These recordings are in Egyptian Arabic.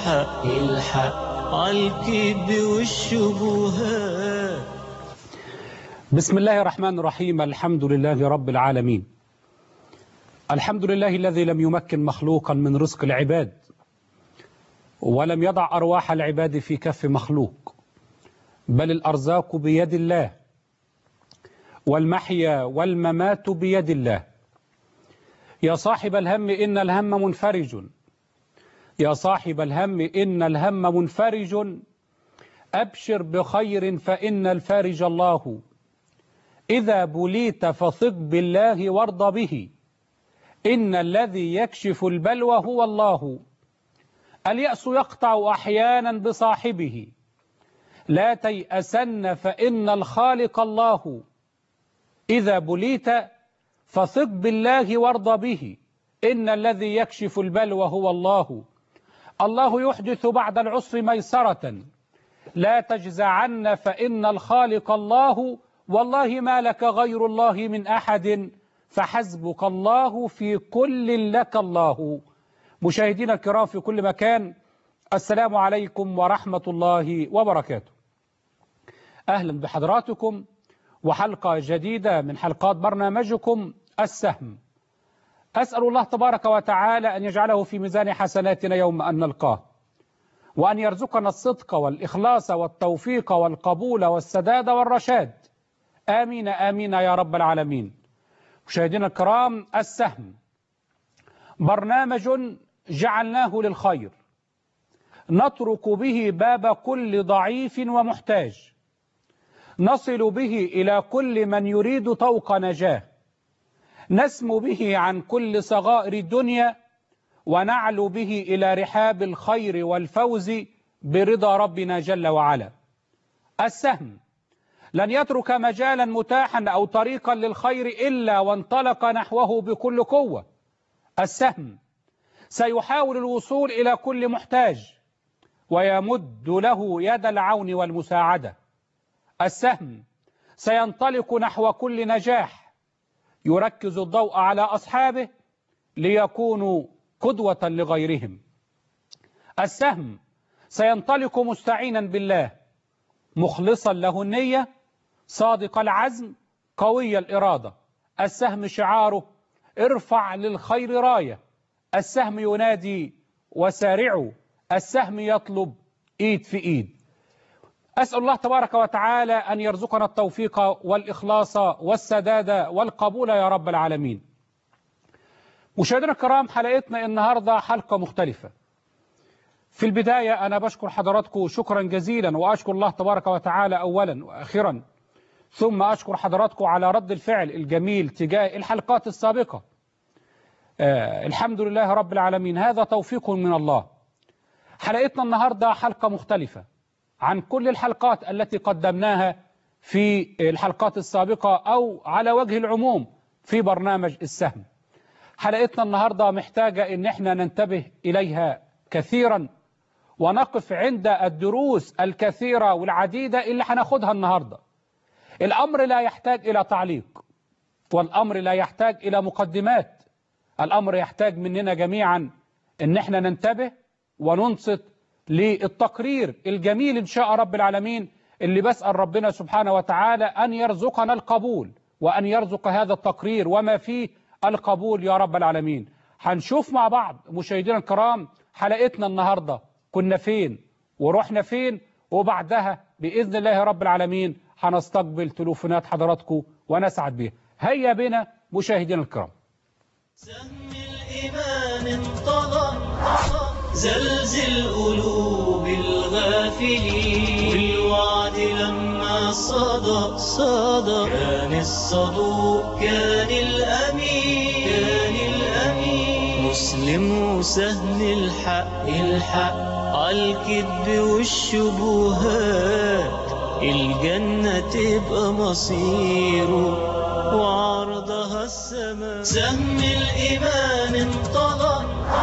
الحق الحق عالكذب والشبهات بسم الله الرحمن الرحيم الحمد لله رب العالمين الحمد لله الذي لم يمكن مخلوقا من رزق العباد ولم يضع أرواح العباد في كف مخلوق بل الأرزاق بيد الله والمحيا والممات بيد الله يا صاحب الهم إن الهم منفرج يا صاحب الهم إن الهم منفرج أبشر بخير فإن الفارج الله إذا بليت فثق بالله وارض به إن الذي يكشف البلوى هو الله اليأس يقطع أحيانا بصاحبه لا تيأسن فإن الخالق الله إذا بليت فثق بالله وارض به إن الذي يكشف البلوى هو الله الله يحدث بعد العسر ميسرة لا تجزعن فإن الخالق الله والله ما لك غير الله من أحد فحسبك الله في كل لك الله مشاهدينا الكرام في كل مكان السلام عليكم ورحمة الله وبركاته أهلا بحضراتكم وحلقة جديدة من حلقات برنامجكم السهم أسأل الله تبارك وتعالى أن يجعله في ميزان حسناتنا يوم أن نلقاه وأن يرزقنا الصدق والإخلاص والتوفيق والقبول والسداد والرشاد آمين آمين يا رب العالمين مشاهدينا الكرام السهم برنامج جعلناه للخير نترك به باب كل ضعيف ومحتاج نصل به إلى كل من يريد طوق نجاه نسمو به عن كل صغائر الدنيا ونعلو به إلى رحاب الخير والفوز برضا ربنا جل وعلا السهم لن يترك مجالا متاحا أو طريقا للخير إلا وانطلق نحوه بكل قوة السهم سيحاول الوصول إلى كل محتاج ويمد له يد العون والمساعدة السهم سينطلق نحو كل نجاح يركز الضوء على أصحابه ليكونوا قدوة لغيرهم السهم سينطلق مستعينا بالله مخلصا له النية صادق العزم قوي الإرادة السهم شعاره ارفع للخير راية السهم ينادي وسارعوا السهم يطلب ايد في ايد أسأل الله تبارك وتعالى أن يرزقنا التوفيق والإخلاص والسداد والقبول يا رب العالمين مشاهدينا الكرام حلقتنا النهاردة حلقة مختلفة في البداية أنا بشكر حضراتكم شكرا جزيلا وأشكر الله تبارك وتعالى أولا وأخيرا ثم أشكر حضراتكم على رد الفعل الجميل تجاه الحلقات السابقة آه الحمد لله رب العالمين هذا توفيق من الله حلقتنا النهاردة حلقة مختلفة عن كل الحلقات التي قدمناها في الحلقات السابقة أو على وجه العموم في برنامج السهم حلقتنا النهاردة محتاجة ان احنا ننتبه إليها كثيرا ونقف عند الدروس الكثيرة والعديدة اللي هناخدها النهاردة الأمر لا يحتاج إلى تعليق والأمر لا يحتاج إلى مقدمات الأمر يحتاج مننا جميعا ان احنا ننتبه وننصت للتقرير الجميل إن شاء رب العالمين اللي بسأل ربنا سبحانه وتعالى أن يرزقنا القبول وأن يرزق هذا التقرير وما فيه القبول يا رب العالمين هنشوف مع بعض مشاهدينا الكرام حلقتنا النهاردة كنا فين ورحنا فين وبعدها بإذن الله رب العالمين هنستقبل تلوفونات حضراتكم ونسعد بها هيا بنا مشاهدينا الكرام سهم الإيمان انطلق زلزل قلوب الغافلين والوعد لما صدق صدق كان الصدوق كان الأمين كان الأمين مسلم وسهل الحق الحق عالكذب والشبهات الجنة تبقى مصيره وعرضها السماء سهم الإيمان انطلق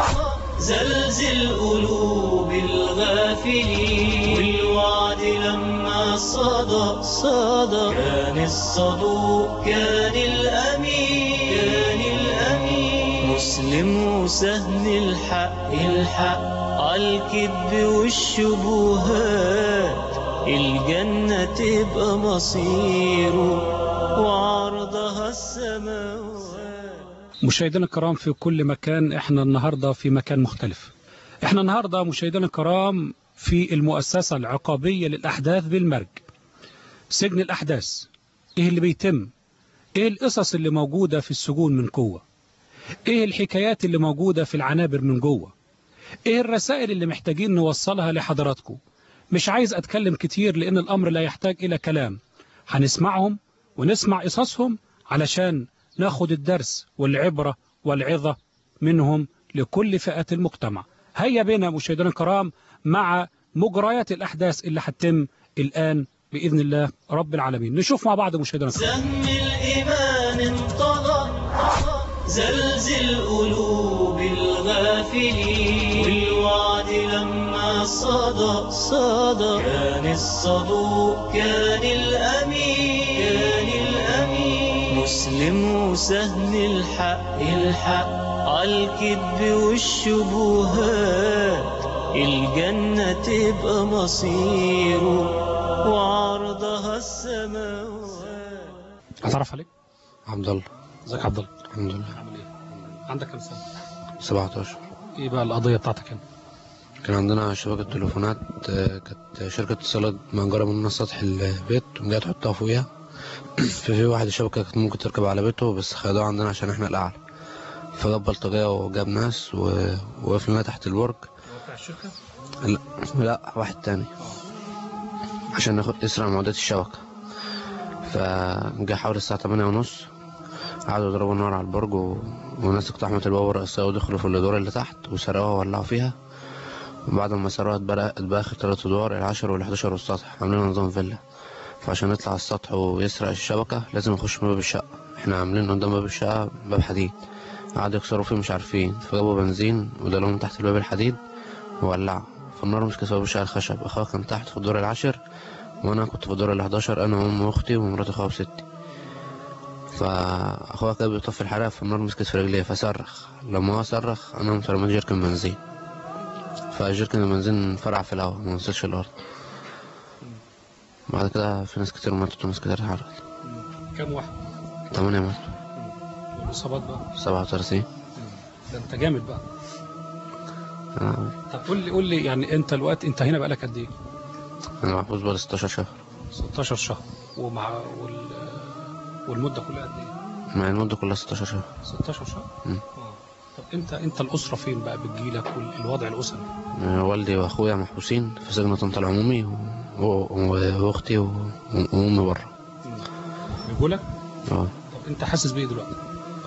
زلزل قلوب الغافلين والوعد لما صدق صدق كان الصدوق كان الأمين كان الأمين مسلم وسهل الحق الحق عالكذب والشبهات الجنة تبقى مصيره وعرضها السماوات مشاهدينا الكرام في كل مكان احنا النهاردة في مكان مختلف احنا النهاردة مشاهدينا الكرام في المؤسسة العقابية للأحداث بالمرج سجن الأحداث ايه اللي بيتم ايه القصص اللي موجودة في السجون من جوه ايه الحكايات اللي موجودة في العنابر من جوه ايه الرسائل اللي محتاجين نوصلها لحضراتكم مش عايز اتكلم كتير لان الامر لا يحتاج الى كلام هنسمعهم ونسمع قصصهم علشان ناخد الدرس والعبرة والعظة منهم لكل فئات المجتمع هيا بنا مشاهدينا الكرام مع مجريات الأحداث اللي هتتم الآن بإذن الله رب العالمين نشوف مع بعض مشاهدينا الكرام سهم الإيمان انطلق زلزل قلوب الغافلين والوعد لما صدى صدى كان الصدوق كان الأمين كان الأمين مسلم وسهم الحق الحق عالكذب والشبهات الجنة تبقى مصيره وعرضها السماوات هتعرف عليك عبد الله ازيك يا عبد الله الحمد لله عامل ايه عندك كام سنة 17 ايه بقى القضية بتاعتك هنا كان عندنا شبكة تليفونات آه، كانت شركة اتصالات مأجرة مننا سطح البيت وجاية تحطها فوقيها ففي واحد الشبكة كانت ممكن تركب على بيته بس خدوها عندنا عشان احنا الأعلى فجاب بلطجية وجاب ناس و- ووقف لنا تحت البرج بتاع الشركة لا, لا واحد تاني عشان ناخد يسرق معدات الشبكة فجا حوالي الساعة تمانية ونص قعدوا يضربوا النار على البرج و... وناس اقتحمت البوابة الرئيسية ودخلوا في الأدوار اللي تحت وسرقوها وولعوا فيها وبعد ما سرقوها اتبقى اتبقى آخر تلات أدوار العاشر والحداشر والسطح عاملين نظام فيلا فعشان يطلع على السطح ويسرق الشبكة لازم يخش من باب الشقة احنا عاملين قدام باب الشقة باب حديد قعدوا يكسروا فيه مش عارفين فجابوا بنزين ودلوهم تحت الباب الحديد وولعوا فالنار مسكت في باب الشقة الخشب أخويا كان تحت في الدور العاشر وأنا كنت في الدور الحداشر أنا وأم وأختي ومرات أخويا وستي فأخويا كان بيطفي الحرارة فالنار مسكت في رجليه فصرخ لما هو صرخ أنا قمت رميت جيركن بنزين فجيركن البنزين فرع في الهواء ما نزلش الأرض بعد كده في ناس كتير ماتت وناس كتير اتحرقت كام واحد تمانية ماتوا والإصابات بقى سبعة وتلاتين ده انت جامد بقى أنا طب قول لي قول لي يعني انت الوقت انت هنا بقالك قد ايه أنا محبوس بقالي ستاشر شهر 16 شهر ومع وال والمدة كلها قد ايه مع المدة كلها ستاشر شهر 16 شهر مم. اه طب انت انت الاسره فين بقى بتجيلك والوضع الاسري والدي واخويا محبوسين في سجن طنطا العمومي و... و... واختي و... وامي بره بيقولك اه طب انت حاسس بايه دلوقتي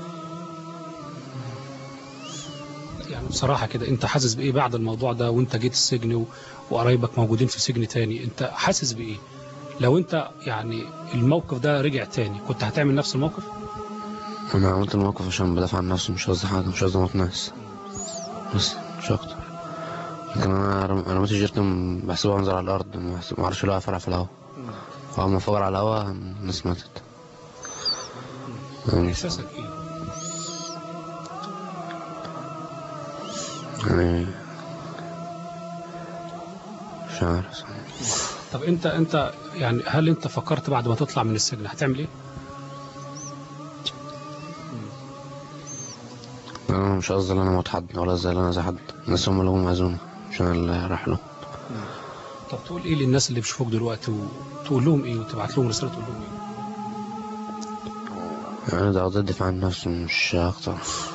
يعني بصراحه كده انت حاسس بايه بعد الموضوع ده وانت جيت السجن و... وقرايبك موجودين في سجن تاني انت حاسس بايه لو انت يعني الموقف ده رجع تاني كنت هتعمل نفس الموقف انا عملت الموقف عشان بدافع عن نفسي مش قصدي حاجه مش قصدي اموت ناس بس مش اكتر لكن انا رم- رميت الجيركن بحسبه انزل على الارض ما بحسب- ما اعرفش لو فرع في الهواء فاول ما فجر على الهواء الناس ماتت يعني احساسك ايه يعني مش عارف صراحة. طب انت انت يعني هل انت فكرت بعد ما تطلع من السجن هتعمل ايه انا مش قصدي ان انا اموت حد ولا قصدي ان انا اذي حد الناس هم اللي هم عايزوني مش انا اللي رايح لهم طب تقول ايه للناس اللي بيشوفوك دلوقتي وتقول لهم ايه وتبعت لهم رساله تقول لهم ايه يعني ده قضية دفاع عن نفسي مش اكتر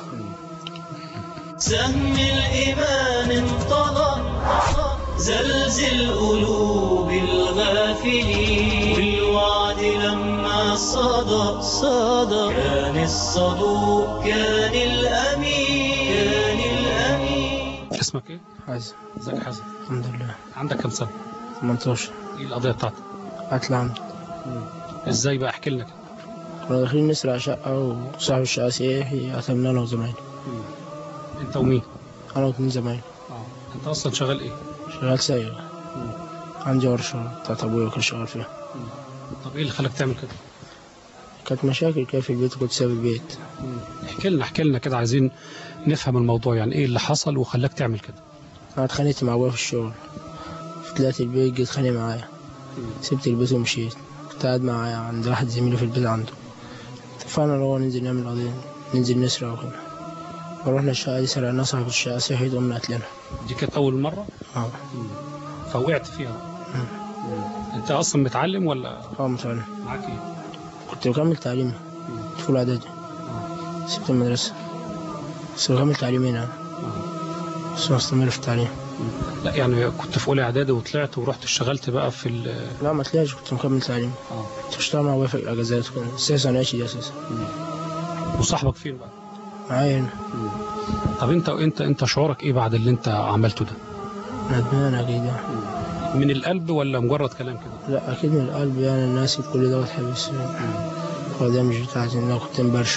سهم الإيمان انطلق زلزل قلوب الغافلين والوعد لما صدى صدى كان الصدوق كان الأمين كان الأمين اسمك ايه حازم ازيك يا حازم الحمد لله عندك كام سنه 18 ايه القضيه بتاعتك قتل عمد ازاي بقى احكي لنا كده كنا داخلين نسرق شقة وصاحب الشقة سيحي قتلنا أنا وزمايلي انت ومين أنا واتنين زمايلي اه انت اصلا شغال ايه شغال سايق عندي ورشة بتاعت أبويا كنت شغال فيها طب ايه اللي خلاك تعمل كده كانت مشاكل كده في البيت وكنت سايب البيت احكي لنا احكي لنا كده عايزين نفهم الموضوع يعني ايه اللي حصل وخلاك تعمل كده أنا اتخانقت مع أبويا في الشغل طلعت البيت جيت اتخانق معايا سبت البيت ومشيت كنت قاعد معايا عند واحد زميلي في البيت عنده اتفقنا اللي هو ننزل نعمل قضية ننزل نسرق وكده ورحنا الشقة دي سرقنا صاحب الشقة صحيت قمنا قتلنا دي كانت اول مره اه فوقعت فيها انت اصلا متعلم ولا اه متعلم معاك ايه كنت بكمل تعليمي في أولى إعدادي سبت المدرسة بس بكمل تعليمي هنا بس مستمر في التعليم لا يعني كنت في اولى اعدادي وطلعت ورحت اشتغلت بقى في ال لا ما طلعتش كنت مكمل تعليم اه كنت بشتغل مع أبويا في الأجازات كده أساسا أنا عايش دي أساسا وصاحبك فين بقى معايا هنا طب انت انت انت شعورك ايه بعد اللي انت عملته ده ندمان أكيد يعني. من القلب ولا مجرد كلام كده لا أكيد من القلب يعني الناس كل ده وتحبس هو ده مش بتاعتي إن أنا كنت مبرشم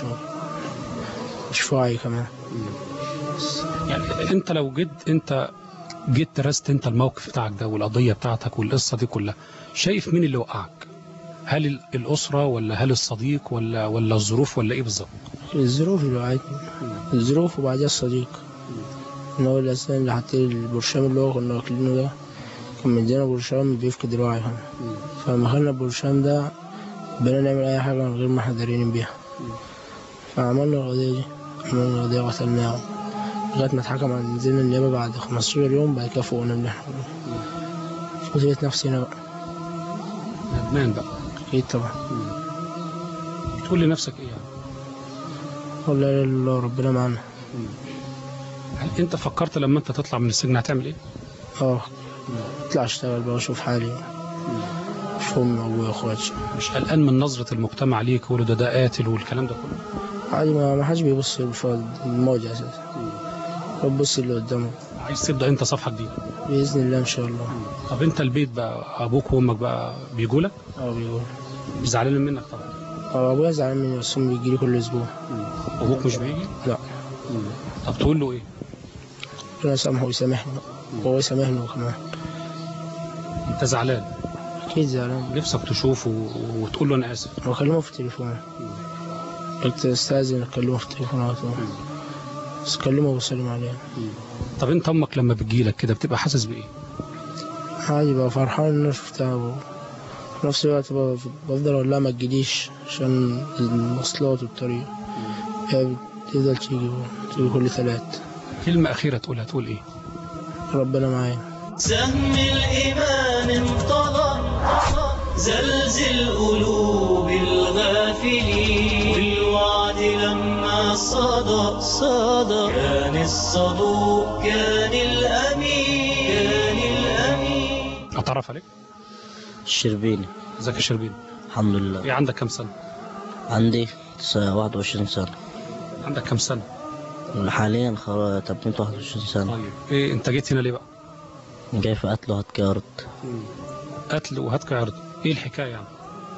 مش في وعي كمان يعني انت لو جيت انت جيت درست انت الموقف بتاعك ده والقضيه بتاعتك والقصه دي كلها شايف مين اللي وقعك هل ال- الاسره ولا هل الصديق ولا ولا الظروف ولا ايه بالظبط الظروف اللي وقعتني الظروف وبعدها الصديق إن هو الأساسا اللي حط لي البرشام اللي هو كنا واكلينه ده كان مدينا برشام بيفقد الوعي هنا فلما خدنا البرشام ده بقينا نعمل أي حاجة من غير ما احنا دارين بيها فعملنا القضية دي عملنا القضية وقتلناه لغاية ما اتحكم على نزلنا النيابة بعد 15 يوم بعد كده فوقنا من احنا فوزيت نفسي هنا بقى ندمان بقى أكيد طبعا تقول لنفسك ايه يعني والله لا إله إلا الله ربنا معانا هل انت فكرت لما انت تطلع من السجن هتعمل ايه اه اطلع اشتغل بقى واشوف حالي اشوف امي وابويا واخواتي مش قلقان من نظره المجتمع ليك يقولوا ده ده قاتل والكلام ده كله عادي ما ما حدش بيبص للفاضي الموجة اساسا هو بيبص اللي قدامه عايز تبدا انت صفحه جديده باذن الله ان شاء الله طب انت البيت بقى ابوك وامك بقى بيجوا لك اه بيقول زعلانين منك طبعا اه ابويا زعلان مني بس امي بيجيلي كل اسبوع ابوك مش بيجي لا طب تقول له ايه ربنا يسامحه ويسامحني وهو يسامحني كمان انت زعلان اكيد زعلان نفسك تشوفه و- وتقول له انا اسف بكلمه في التليفون قلت استاذن اكلمه في التليفون على طول بس اكلمه وبسلم عليه طب انت امك لما بتجيلك كده بتبقى حاسس بايه عادي بقى فرحان ان انا شفتها وفي نفس الوقت بقى بفضل اقول لها ما تجيليش عشان المواصلات والطريق هي بتفضل تيجي تيجي كل ثلاث كلمه اخيره تقولها تقول ايه ربنا معايا سهم الإيمان انطلق زلزل قلوب الغافلين بالوعد لما صدى صدى كان الصدوق كان الأمين كان الأمين اتعرف عليك الشربيني ازيك يا شربين الحمد لله ايه عندك كام سنه عندي س- 21 سنة عندك كام سنه حاليا خلاص تميت 21 سنة طيب ايه انت جيت هنا ليه بقى جاي في قتل وهتكارت قتل وهتك عرض ايه الحكايه يعني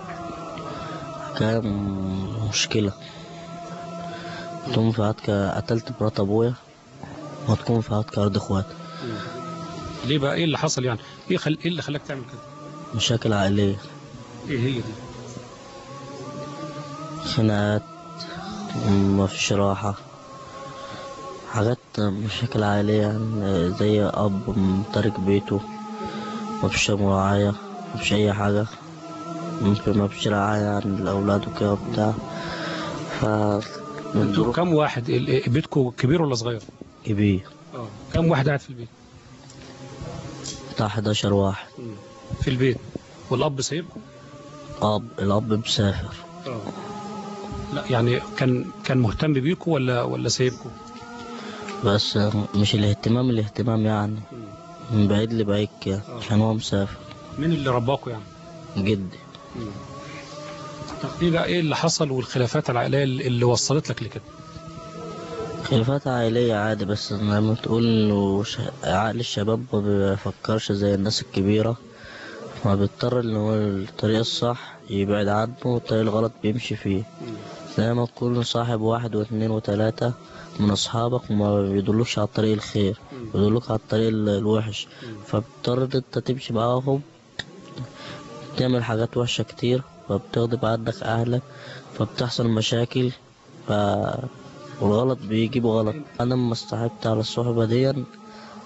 كان مشكلة تكون في هتك قتلت مرات أبويا وتكون في هتك أرض إخواتي ليه بقى ايه اللي حصل يعني ايه خل... ايه اللي خلاك تعمل كده مشاكل عائلية ايه هي دي خناقات مفيش راحة حاجات مشاكل عائلية يعني زي أب تارك بيته مفيش رعاية مفيش أي حاجة ممكن مفيش رعاية عن الأولاد وكده وبتاع ف انتوا كام واحد ال- إيه، بيتكم كبير ولا صغير كبير اه كام واحد قاعد في البيت بتاع 11 واحد في البيت والاب سايبكم أب الأب مسافر اه لا يعني كان كان مهتم بيكم ولا ولا سايبكم بس مش الاهتمام الاهتمام يعني من بعيد لبعيد كده عشان هو مسافر مين اللي رباكم يعني جدي طب ايه بقى ايه اللي حصل والخلافات العائليه اللي اللي وصلت لك لكده خلافات عائلية عادي بس لما تقول إنه ش- عقل الشباب ما بيفكرش زي الناس الكبيرة ما بيضطر إن هو الطريق الصح يبعد عنه والطريق الغلط بيمشي فيه زي ما تكون صاحب واحد واثنين وثلاثة من أصحابك وما بيدلوكش على الطريق الخير بيدلوك على الطريق ال- الوحش فبتضطر إن أنت تمشي معاهم تعمل حاجات وحشة كتير فبتغضب عنك أهلك فبتحصل مشاكل ف... والغلط بيجيب غلط أنا لما استحبت على الصحبة دي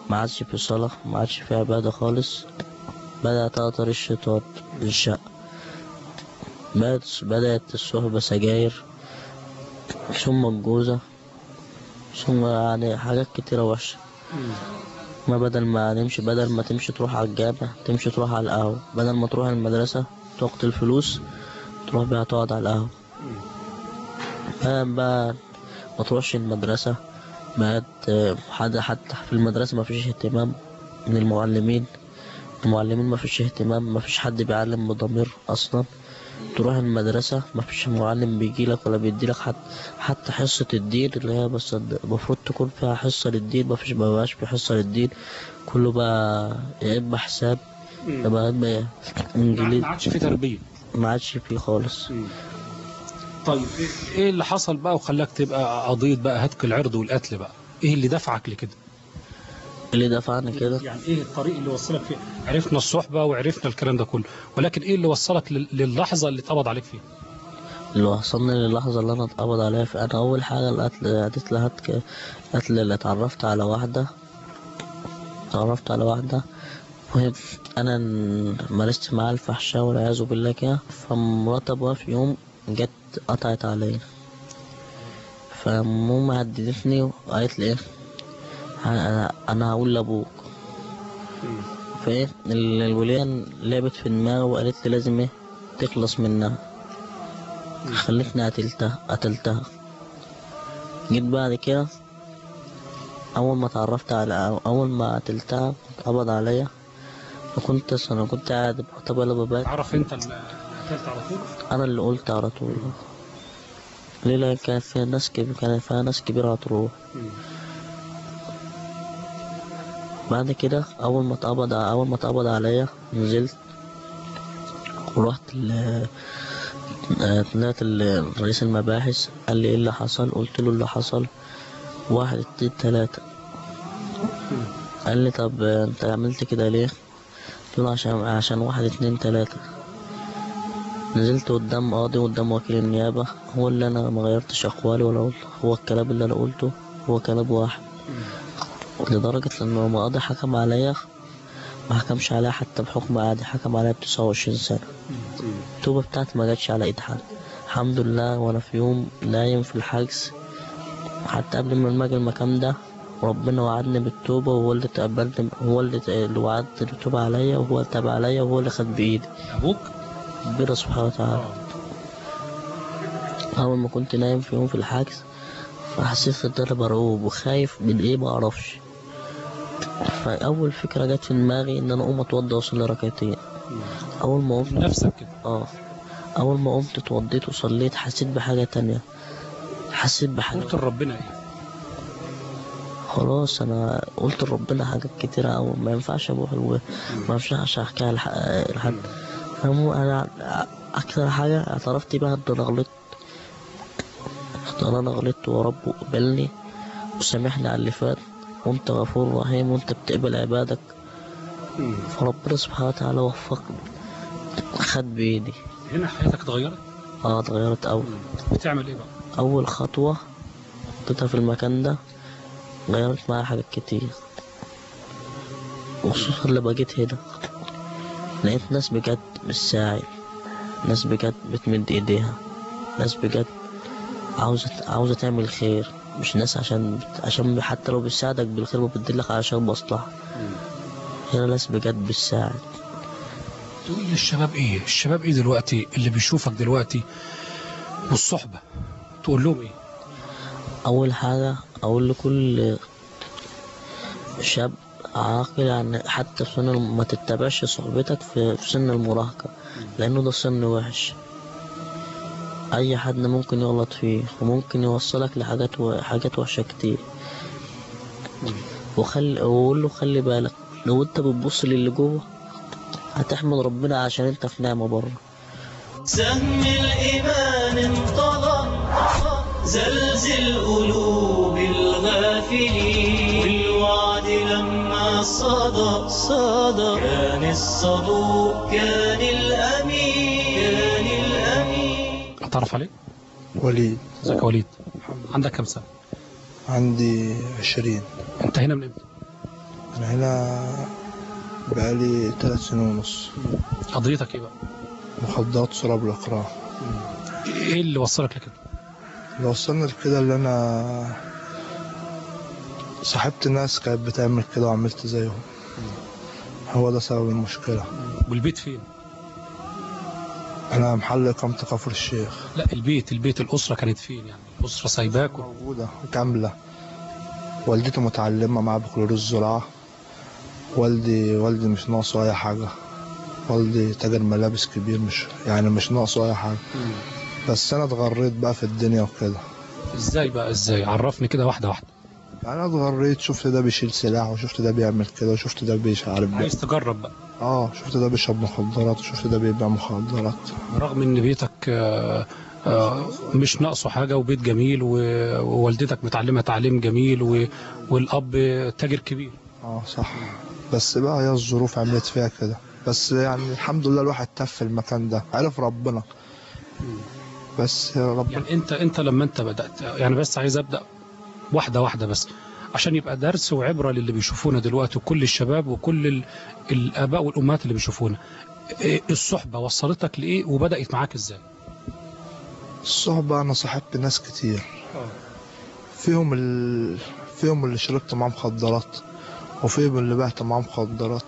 ما عادش في صلاة ما عادش في عبادة خالص بدأ تأثر الشيطان للشقة بدأت بدأت الصحبة سجاير ثم الجوزة ثم يعني حاجات كتيرة وحشة ما بدل ما نمشي بدل ما تمشي تروح على الجامع تمشي تروح على القهوة بدل ما تروح المدرسة وقت الفلوس تروح بقى تقعد على القهوة بقى, بقى ما تروحش المدرسة بقت آه، حد حتى في المدرسة ما فيش اهتمام من المعلمين المعلمين ما فيش اهتمام ما فيش حد بيعلم بضمير أصلا تروح المدرسة ما فيش معلم بيجيلك ولا بيديلك حتى حتى حصة الدين اللي هي بس المفروض تكون فيها حصة للدين ما فيش ما بقاش في حصة للدين كله بقى يا إما حساب يا إما إما إنجليزي ما عادش في تربيه ما عادش فيه خالص طيب إيه- ايه اللي حصل بقى وخلاك تبقى قضيه بقى هتك العرض والقتل بقى ايه اللي دفعك لكده اللي دفعني كده يعني ايه الطريق اللي وصلك فيه عرفنا الصحبه وعرفنا الكلام ده كله ولكن ايه اللي وصلك لل- للحظه اللي اتقبض عليك فيها اللي وصلني للحظة اللي أنا اتقبض عليها في أنا أول حاجة القتل عدت لها هتك قتل اللي اتعرفت على واحدة اتعرفت على واحدة وهي أنا ن- مارست معاها الفحشاء والعياذ بالله كده فمرات أبوها في يوم جت قطعت عليا فماما هددتني وقالت لي إيه أنا أنا هقول لأبوك فإيه ال- الولية لعبت في دماغي وقالت لي لازم إيه تخلص منها خلتني قتلتها قتلتها جيت بعد كده أول ما اتعرفت على أول ما قتلتها قبض عليا وكنت أنا كنت قاعد بحطب ولا ببات عرف انت اللي قتلت على طول أنا اللي قلت على طول ليه لأن كان فيها ناس كبيرة كان فيها ناس كبيرة هتروح بعد كده أول ما اتقبض أول ما اتقبض عليا نزلت ورحت ل طلعت ال- رئيس المباحث قال لي ايه اللي حصل قلت له اللي حصل واحد اتنين تلاتة قال لي طب انت عملت كده ليه قلت له عشان عشان واحد اتنين تلاتة نزلت قدام قاضي قدام وكيل النيابة هو اللي انا ما غيرتش اقوالي ولا قلت هو الكلام اللي انا قلته هو كلام واحد لدرجة ان لما قاضي حكم عليا ما حكمش عليا حتى بحكم عادي حكم عليا بتسعة وعشرين سنة التوبة بتاعتي ما جاتش على ايد حد الحمد لله وانا في يوم نايم في الحجز حتى قبل ما اجي المكان ده ربنا وعدني بالتوبة وهو اللي تقبلني هو اللي اللي وعدني بالتوبة عليا وهو اللي تاب عليا وهو اللي خد بإيدي ابوك ربنا سبحانه وتعالى أول ما كنت نايم في يوم في الحجز فحسيت إن أنا مرعوب وخايف من إيه ما أعرفش فأول فكرة جت في دماغي إن أنا أقوم أتوضى وأصلي ركعتين أول ما قمت نفسك كده اه اول ما قمت اتوضيت وصليت حسيت بحاجة تانية حسيت بحاجة قلت لربنا ايه خلاص انا قلت لربنا حاجات كتيرة اوي ما ينفعش اروح الو... ما ينفعش احكيها لح- لحد فمو انا اكتر حاجة اعترفت بيها ان انا غلطت ان انا غلطت ورب قبلني وسامحني على اللي فات وانت غفور رحيم وانت بتقبل عبادك فربنا سبحانه وتعالى وفقني خد بايدي هنا حياتك اتغيرت اه اتغيرت اوي بتعمل ايه بقى أول خطوة حطيتها في المكان ده غيرت معايا حاجات كتير وخصوصا لما جيت هنا لقيت ناس بجد بتساعد ناس بجد بتمد ايديها ناس بجد عاوزة عاوزة تعمل خير مش ناس عشان عشان حتى لو بتساعدك بالخير وبتدلك علشان مصلحة هنا ناس بجد بتساعد تقول للشباب ايه الشباب ايه دلوقتي اللي بيشوفك دلوقتي والصحبة تقول لهم ايه أول حاجة أقول لكل شاب عاقل يعني حتى في سن الم- ما تتبعش صحبتك في, في سن المراهقة لأنه ده سن وحش أي حد ممكن يغلط فيه وممكن يوصلك لحاجات و... حاجات وحشة كتير وخلي وقول له خلي بالك لو انت بتبص للي جوه هتحمد ربنا عشان انت في نعمة بره سهم الإيمان انطلق زلزل قلوب الغافلين بالوعد لما صدى صدى كان الصدوق كان الأمين كان الأمين اتعرف عليك وليد ازيك يا وليد عندك كام سنة عندي عشرين انت هنا من امتى أنا هنا بقالي ثلاث سنين ونص قضيتك ايه بقى مخدرات سراب الإقراء ايه اللي وصلك لكده اللي وصلنا لكده اللي أنا صاحبت ناس كانت بتعمل كده وعملت زيهم هو ده سبب المشكلة والبيت فين أنا محل إقامة كفر الشيخ لا البيت البيت الاسره كانت فين يعني الاسره سايباك و- موجودة كاملة والدتي متعلمة مع بكالوريوس زراعة والدي والدي مش ناقصه أي حاجة والدي تاجر ملابس كبير مش يعني مش ناقصه أي حاجة بس أنا اتغريت بقى في الدنيا وكده ازاي بقى ازاي عرفني كده واحده واحده يعني أنا اتغريت شفت ده بيشيل سلاح وشفت ده بيعمل كده وشفت ده مش عارف بقى. عايز تجرب بقى اه شفت ده بيشرب مخدرات وشفت ده بيبيع مخدرات رغم ان بيتك آه، آه، مش ناقصه حاجه وبيت جميل و- ووالدتك متعلمه تعليم جميل و- والاب تاجر كبير اه صح بس بقى هي الظروف عملت فيها كده بس يعني الحمد لله الواحد تف في المكان ده عرف ربنا بس يا رب يعني انت انت لما انت بدات يعني بس عايز ابدا واحده واحده بس عشان يبقى درس وعبره للي بيشوفونا دلوقتي وكل الشباب وكل ال- الاباء والامهات اللي بيشوفونا إيه الصحبه وصلتك لايه وبدات معاك ازاي الصحبة أنا صاحبت ناس كتير فيهم ال... فيهم اللي شربت معاه مخدرات وفيهم اللي بعت معاه مخدرات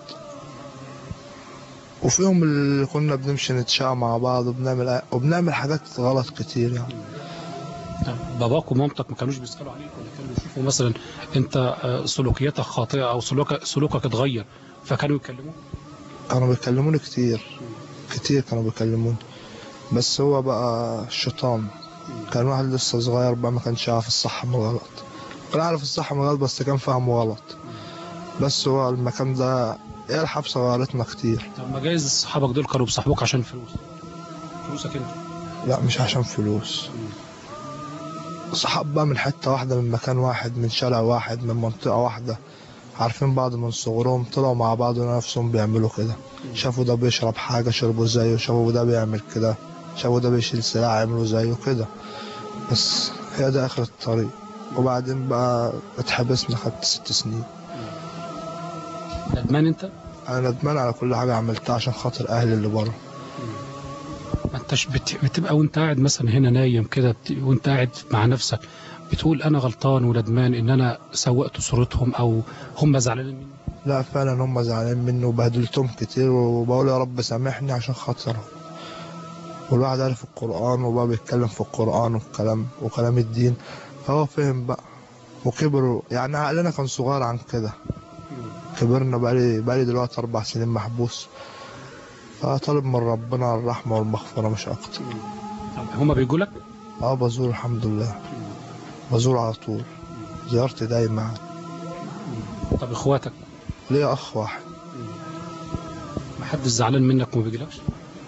وفيهم اللي كنا بنمشي نتشاء مع بعض وبنعمل وبنعمل حاجات غلط كتير يعني باباك ومامتك ما كانوش بيسالوا عليك ولا كانوا بيشوفوا مثلا انت آه، سلوكياتك خاطئه او سلوكك سلوكك اتغير فكانوا يكلموك كانوا بيكلموني كتير كتير كانوا بيكلموني بس هو بقى الشيطان كان واحد لسه صغير بقى ما كانش عارف الصح من الغلط كان عارف الصح من الغلط بس كان فاهمه غلط بس هو المكان ده هي الحبسة غيرتنا كتير طب ما جايز صحابك دول كانوا بيصاحبوك عشان فلوس فلوسك انت لا مش عشان فلوس صحاب بقى من حتة واحدة من مكان واحد من شارع واحد من منطقة واحدة عارفين بعض من صغرهم طلعوا مع بعض نفسهم بيعملوا كده شافوا ده بيشرب حاجة شربوا زيه شافوا ده بيعمل كده شافوا ده بيشيل سلاح عملوا زيه كده بس هي ده آخر الطريق وبعدين بقى اتحبسنا خدت ست سنين ندمان انت أنا ندمان على كل حاجة عملتها عشان خاطر أهلي اللي بره ما انتش بت... بتبقى وانت قاعد مثلا هنا نايم كده بت... وانت قاعد مع نفسك بتقول انا غلطان وندمان ان انا سوقت صورتهم او هم زعلانين مني لا فعلا هم زعلانين مني وبهدلتهم كتير وبقول يا رب سامحني عشان خاطرهم والواحد عارف القرآن وبقى بيتكلم في القرآن والكلام وكلام الدين فهو فهم بقى وكبروا يعني عقلنا كان صغير عن كده كبرنا بقالي بقالي دلوقتي أربع سنين محبوس فطالب من ربنا الرحمة والمغفرة مش أكتر طب هم بيجوا لك اه بزور الحمد لله بزور على طول زيارتي دايما طب اخواتك ليا أخ واحد ما حدش زعلان منك وما بيجيلكش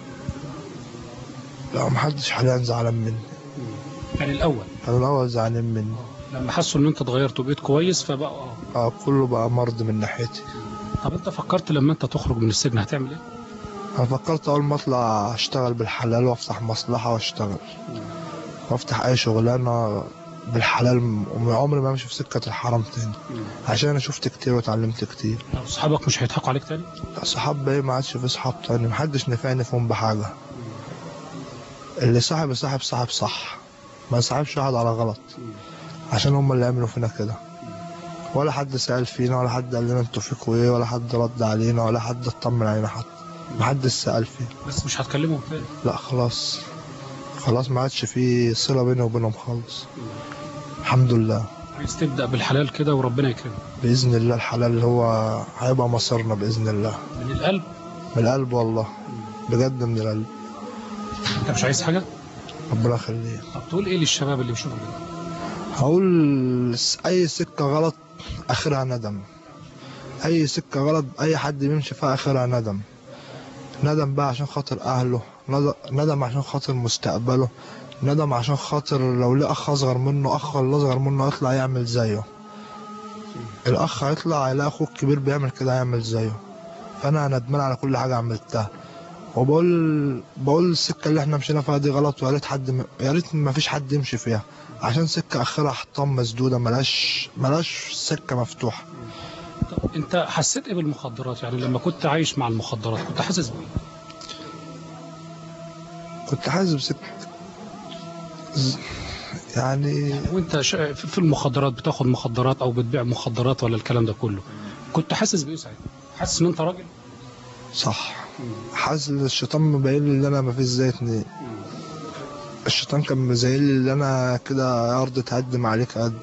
لا محدش حاليا زعلان مني يعني الاول كانوا الأول زعلانين مني لما حسوا ان انت اتغيرت وبقيت كويس فبقى اه اه كله بقى مرض من ناحيتي طب انت فكرت لما انت تخرج من السجن هتعمل ايه انا فكرت اول ما اطلع اشتغل بالحلال وافتح مصلحة واشتغل وافتح اي شغلانة بالحلال وعمري ما امشي في سكة الحرام تاني عشان انا شفت كتير واتعلمت كتير لو صحابك مش هيضحكوا عليك تاني لا صحاب ايه ما عادش في صحاب تاني محدش نفعني فيهم بحاجة اللي صاحب صاحب صاحب صح ما يصاحبش واحد على غلط عشان هم اللي عملوا فينا كده ولا حد سأل فينا ولا حد قال لنا انتوا فيكوا ايه ولا حد رد علينا ولا حد اطمن علينا حتى محدش سأل فينا بس مش هتكلمهم تاني لا خلاص خلاص ما عادش في صلة بيني وبينهم خالص الحمد لله عايز تبدا بالحلال كده وربنا يكرمك بإذن الله الحلال اللي هو هيبقى مصيرنا بإذن الله من القلب من القلب والله بجد من القلب انت مش عايز حاجه ربنا يخليه طب تقول ايه للشباب اللي بيشوفوا كده هقول أي سكة غلط آخرها ندم أي سكة غلط أي حد بيمشي فيها آخرها ندم ندم بقى عشان خاطر أهله ند- ندم عشان خاطر مستقبله ندم عشان خاطر لو ليه أخ أصغر منه أخ ولا أصغر منه يطلع يعمل زيه الأخ هيطلع هيلاقي أخوه الكبير بيعمل كده هيعمل زيه فأنا ندمان على كل حاجة عملتها وبقول بقول السكة اللي احنا مشينا فيها دي غلط ويا ريت حد م... يا ريت ما فيش حد يمشي فيها عشان سكة آخرها حطام مسدودة ملاش ملاش سكة مفتوحة انت حسيت ايه بالمخدرات يعني لما كنت عايش مع المخدرات كنت حاسس بايه كنت حاسس بسك ز- يعني وانت شا- في في المخدرات بتاخد مخدرات او بتبيع مخدرات ولا الكلام ده كله كنت حاسس بايه ساعتها حاسس ان انت راجل صح حاسس ان الشيطان مبين لي ان انا ما فيش زي اتنين الشيطان كان مزين لي ان انا كده ارض تهدم عليك قد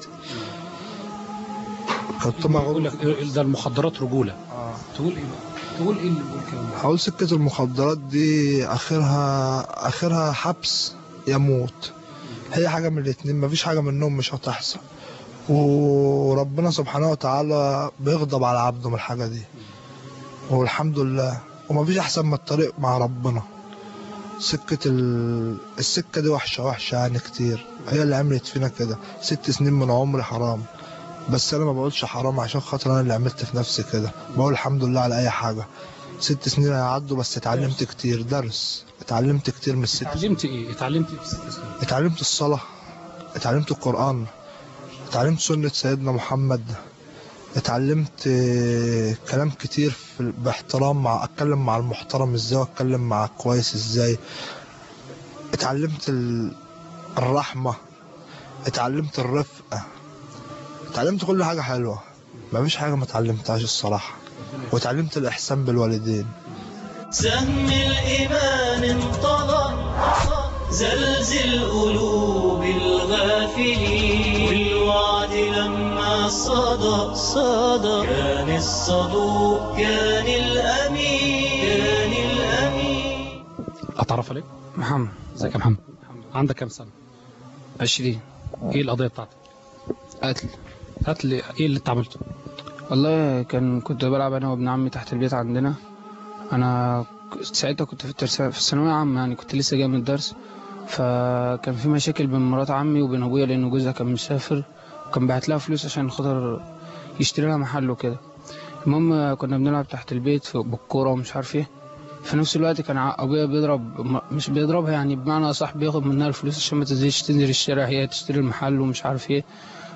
كنت يقول مغرور لك إيه ده المخدرات رجوله آه. تقول ايه بقى تقول ايه اللي بيقول كده هقول سكة المخدرات دي آخرها آخرها حبس يا موت هي حاجة من الاتنين مفيش حاجة منهم مش هتحصل وربنا سبحانه وتعالى بيغضب على عبده من الحاجة دي والحمد لله ومفيش أحسن من الطريق مع ربنا سكة ال... السكة دي وحشة وحشة يعني كتير هي اللي عملت فينا كده ست سنين من عمري حرام بس أنا ما بقولش حرام عشان خاطر أنا اللي عملت في نفسي كده بقول الحمد لله على أي حاجة ست سنين هيعدوا بس اتعلمت كتير درس اتعلمت كتير من الست اتعلمت ايه اتعلمت ايه في الست سنين اتعلمت الصلاة اتعلمت القرآن اتعلمت سنة سيدنا محمد اتعلمت آه، كلام كتير في باحترام مع اتكلم مع المحترم ازاي واتكلم مع الكويس ازاي اتعلمت ال- الرحمة اتعلمت الرفقة اتعلمت كل حاجة حلوة مفيش حاجة ما اتعلمتهاش الصراحة واتعلمت الإحسان بالوالدين سهم الإيمان انطلق زلزل قلوب الغافلين والوعد لما صدى صدى كان الصدوق كان الأمين كان الأمين اتعرف عليك محمد ازيك يا محمد عندك كام سنه عشرين ايه القضيه بتاعتك قتل هات لي ايه اللي انت عملته والله كان كنت بلعب انا وابن عمي تحت البيت عندنا انا ك- ساعتها كنت في الترس... في الثانويه عامه يعني كنت لسه جاي من الدرس فكان في مشاكل بين مرات عمي وبين ابويا لان جوزها كان مسافر وكان بعت لها فلوس عشان خاطر يشتري لها محل وكده المهم كنا بنلعب تحت البيت في- بالكوره ومش عارف ايه في نفس الوقت كان ع- ابويا بيضرب م- مش بيضربها يعني بمعنى اصح بياخد منها الفلوس عشان ما تنزلش تنزل الشارع هي تشتري المحل ومش عارف ايه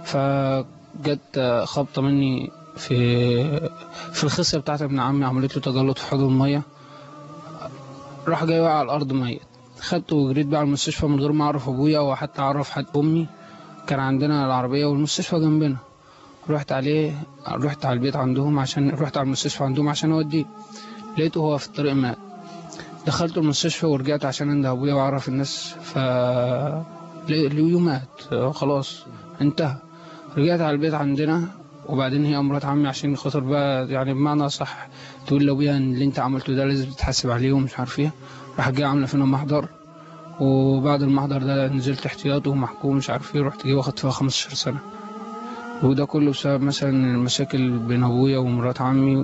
فجت خبطه مني في في الخصيه بتاعت ابن عمي عملت له تجلط في حوض الميه راح جاي واقع على الارض ميت خدته وجريت بقى على المستشفى من غير ما اعرف ابويا وحتى اعرف حد امي كان عندنا العربيه والمستشفى جنبنا رحت عليه رحت على البيت عندهم عشان رحت على المستشفى عندهم عشان اوديه لقيته هو في الطريق مات دخلت المستشفى ورجعت عشان انده ابويا واعرف الناس ف لقيته مات خلاص انتهى رجعت على البيت عندنا وبعدين هي مرات عمي عشان خاطر بقى يعني بمعنى صح تقول لابويا ان اللي انت عملته ده لازم تتحاسب عليه ومش عارف ايه راح جاي عامله فينا محضر وبعد المحضر ده نزلت احتياط ومحكوم مش عارف ايه رحت جاي واخد فيها 15 سنه وده كله بسبب مثلا المشاكل بين ابويا ومرات عمي